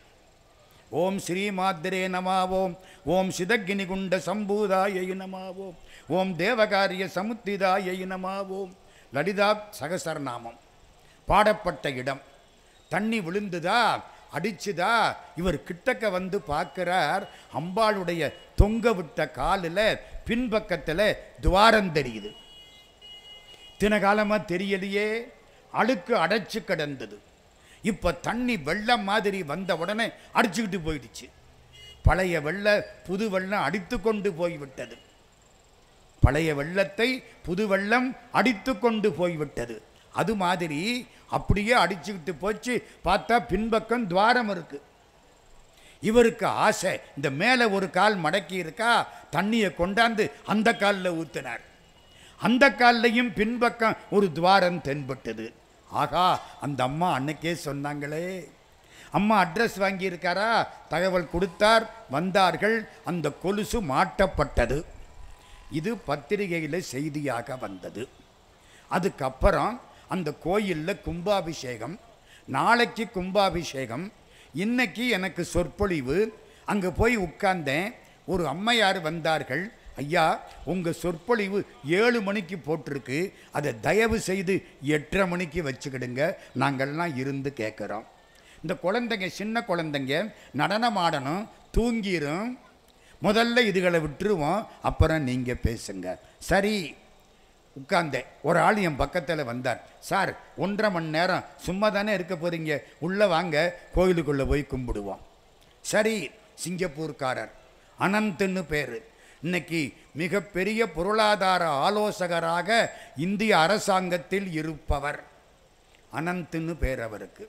[SPEAKER 1] ஓம் ஸ்ரீ மாத்திரே நமாவோம் ஓம் சிதக்கினி குண்ட சம்பூதாயை நமாவோம் ஓம் தேவகாரிய சமுத்திதாயை நமாவோம் லலிதா சகசரநாமம் பாடப்பட்ட இடம் தண்ணி விழுந்துதா அடிச்சுதா இவர் கிட்டக்க வந்து பார்க்கிறார் அம்பாளுடைய தொங்க விட்ட காலில் பின்பக்கத்தில் துவாரம் தெரியுது இத்தனை காலமாக தெரியலையே அழுக்கு அடைச்சு கிடந்தது இப்போ தண்ணி வெள்ளம் மாதிரி வந்த உடனே அடிச்சுக்கிட்டு போயிடுச்சு பழைய வெள்ள புது வெள்ளம் அடித்து கொண்டு போய்விட்டது பழைய வெள்ளத்தை புது வெள்ளம் அடித்து கொண்டு போய்விட்டது அது மாதிரி அப்படியே அடிச்சுக்கிட்டு போச்சு பார்த்தா பின்பக்கம் துவாரம் இருக்கு இவருக்கு ஆசை இந்த மேலே ஒரு கால் மடக்கி இருக்கா தண்ணியை கொண்டாந்து அந்த காலில் ஊற்றினார் அந்த கால்லையும் பின்பக்கம் ஒரு துவாரம் தென்பட்டது ஆகா அந்த அம்மா அன்னைக்கே சொன்னாங்களே அம்மா அட்ரஸ் வாங்கியிருக்காரா தகவல் கொடுத்தார் வந்தார்கள் அந்த கொலுசு மாட்டப்பட்டது இது பத்திரிகையில் செய்தியாக வந்தது அதுக்கப்புறம் அந்த கோயிலில் கும்பாபிஷேகம் நாளைக்கு கும்பாபிஷேகம் இன்னைக்கு எனக்கு சொற்பொழிவு அங்கே போய் உட்கார்ந்தேன் ஒரு அம்மையார் வந்தார்கள் ஐயா உங்கள் சொற்பொழிவு ஏழு மணிக்கு போட்டிருக்கு அதை தயவு செய்து எட்டரை மணிக்கு வச்சுக்கிடுங்க நாங்கள்லாம் இருந்து கேட்குறோம் இந்த குழந்தைங்க சின்ன குழந்தைங்க நடனம் ஆடணும் தூங்கிரும் முதல்ல இதுகளை விட்டுருவோம் அப்புறம் நீங்கள் பேசுங்க சரி உட்கார்ந்தேன் ஒரு ஆள் என் பக்கத்தில் வந்தார் சார் ஒன்றரை மணி நேரம் சும்மா தானே இருக்க போகிறீங்க உள்ளே வாங்க கோயிலுக்குள்ளே போய் கும்பிடுவோம் சரி சிங்கப்பூர்காரர் அனந்த்னு பேர் இன்னைக்கு மிகப்பெரிய பொருளாதார ஆலோசகராக இந்திய அரசாங்கத்தில் இருப்பவர் அனந்த்னு பேர் அவருக்கு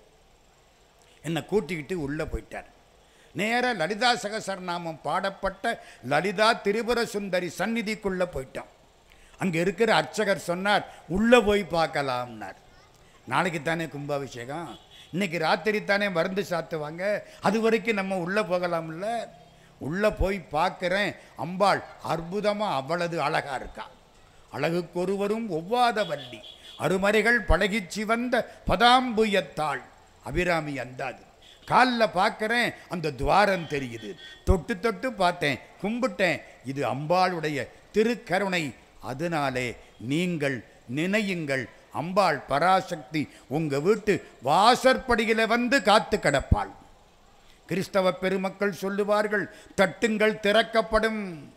[SPEAKER 1] என்னை கூட்டிக்கிட்டு உள்ளே போயிட்டார் நேர லலிதா சகசரநாமம் பாடப்பட்ட லலிதா திரிபுர சுந்தரி சந்நிதிக்குள்ளே போயிட்டோம் அங்கே இருக்கிற அர்ச்சகர் சொன்னார் உள்ளே போய் பார்க்கலாம்னார் நாளைக்கு தானே கும்பாபிஷேகம் இன்னைக்கு ராத்திரி தானே மருந்து சாத்துவாங்க அது வரைக்கும் நம்ம உள்ளே போகலாம்ல உள்ளே போய் பார்க்குறேன் அம்பாள் அற்புதமாக அவ்வளவு அழகா இருக்கா அழகுக்கொருவரும் ஒவ்வாத வள்ளி அருமறைகள் பழகிச் சிவந்த பதாம்புயத்தாள் அபிராமி அந்தாது காலில் பார்க்குறேன் அந்த துவாரம் தெரியுது தொட்டு தொட்டு பார்த்தேன் கும்பிட்டேன் இது அம்பாளுடைய திருக்கருணை அதனாலே நீங்கள் நினையுங்கள் அம்பாள் பராசக்தி உங்கள் வீட்டு வாசற்படியில வந்து காத்து கிடப்பாள் கிறிஸ்தவ பெருமக்கள் சொல்லுவார்கள் தட்டுங்கள் திறக்கப்படும்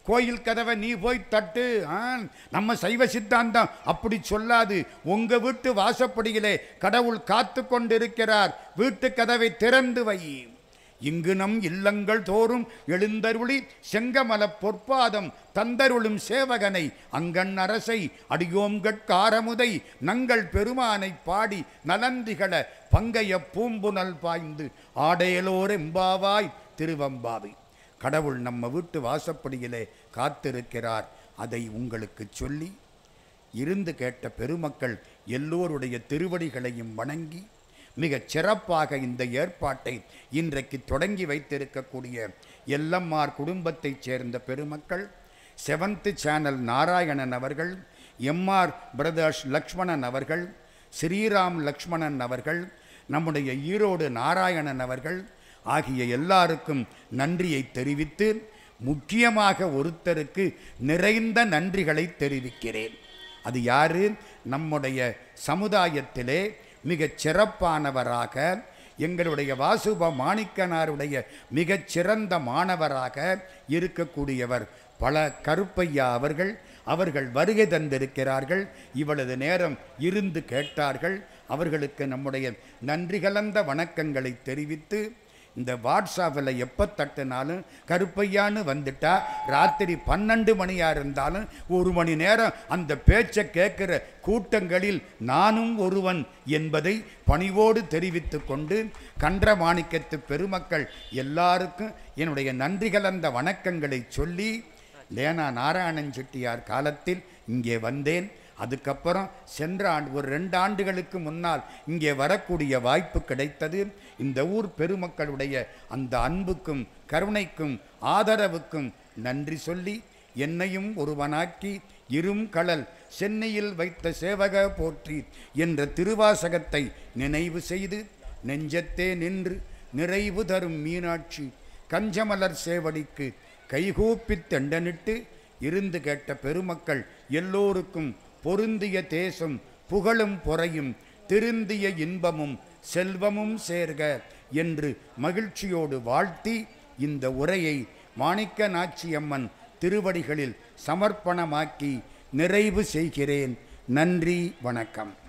[SPEAKER 1] கோயில் கதவை நீ போய் தட்டு ஆ, நம்ம சைவ சித்தாந்தம் அப்படி சொல்லாது உங்க வீட்டு வாசப்படியிலே கடவுள் காத்து கொண்டிருக்கிறார் வீட்டு கதவை திறந்து வை இங்கு நம் இல்லங்கள் தோறும் எழுந்தருளி செங்கமல பொற்பாதம் தந்தருளும் சேவகனை அங்கண் அரசை அடியோம்கட்காரமுதை நங்கள் பெருமானை பாடி நலந்திகள பங்கைய பூம்புனல் பாய்ந்து ஆடையலோர் எம்பாவாய் திருவம்பாவை கடவுள் நம்ம வீட்டு வாசப்படியிலே காத்திருக்கிறார் அதை உங்களுக்கு சொல்லி இருந்து கேட்ட பெருமக்கள் எல்லோருடைய திருவடிகளையும் வணங்கி மிகச் சிறப்பாக இந்த ஏற்பாட்டை இன்றைக்கு தொடங்கி வைத்திருக்கக்கூடிய எல்லம்மார் குடும்பத்தைச் சேர்ந்த பெருமக்கள் செவன்த் சேனல் நாராயணன் அவர்கள் எம்ஆர் பிரதர்ஸ் லக்ஷ்மணன் அவர்கள் ஸ்ரீராம் லக்ஷ்மணன் அவர்கள் நம்முடைய ஈரோடு நாராயணன் அவர்கள் ஆகிய எல்லாருக்கும் நன்றியை தெரிவித்து முக்கியமாக ஒருத்தருக்கு நிறைந்த நன்றிகளை தெரிவிக்கிறேன் அது யாரு நம்முடைய சமுதாயத்திலே மிகச் சிறப்பானவராக எங்களுடைய வாசுப மாணிக்கனாருடைய மிகச் சிறந்த மாணவராக இருக்கக்கூடியவர் பல கருப்பையா அவர்கள் அவர்கள் வருகை தந்திருக்கிறார்கள் இவ்வளவு நேரம் இருந்து கேட்டார்கள் அவர்களுக்கு நம்முடைய நன்றி கலந்த வணக்கங்களை தெரிவித்து இந்த வாட்ஸ்அப்பில் எப்போ தட்டினாலும் கருப்பையான்னு வந்துட்டா ராத்திரி பன்னெண்டு மணியாக இருந்தாலும் ஒரு மணி நேரம் அந்த பேச்சை கேட்குற கூட்டங்களில் நானும் ஒருவன் என்பதை பணிவோடு தெரிவித்து கொண்டு கன்ற மாணிக்கத்து பெருமக்கள் எல்லாருக்கும் என்னுடைய நன்றி கலந்த வணக்கங்களை சொல்லி லேனா நாராயணன் செட்டியார் காலத்தில் இங்கே வந்தேன் அதுக்கப்புறம் சென்ற ஆண்டு ஒரு ரெண்டு ஆண்டுகளுக்கு முன்னால் இங்கே வரக்கூடிய வாய்ப்பு கிடைத்தது இந்த ஊர் பெருமக்களுடைய அந்த அன்புக்கும் கருணைக்கும் ஆதரவுக்கும் நன்றி சொல்லி என்னையும் ஒருவனாக்கி இரும் கடல் சென்னையில் வைத்த சேவக போற்றி என்ற திருவாசகத்தை நினைவு செய்து நெஞ்சத்தே நின்று நிறைவு தரும் மீனாட்சி கஞ்சமலர் சேவடிக்கு கைகூப்பித் தெண்டனிட்டு இருந்து கேட்ட பெருமக்கள் எல்லோருக்கும் பொருந்திய தேசம் புகழும் பொறையும் திருந்திய இன்பமும் செல்வமும் சேர்க என்று மகிழ்ச்சியோடு வாழ்த்தி இந்த உரையை மாணிக்க நாச்சியம்மன் திருவடிகளில் சமர்ப்பணமாக்கி நிறைவு செய்கிறேன் நன்றி வணக்கம்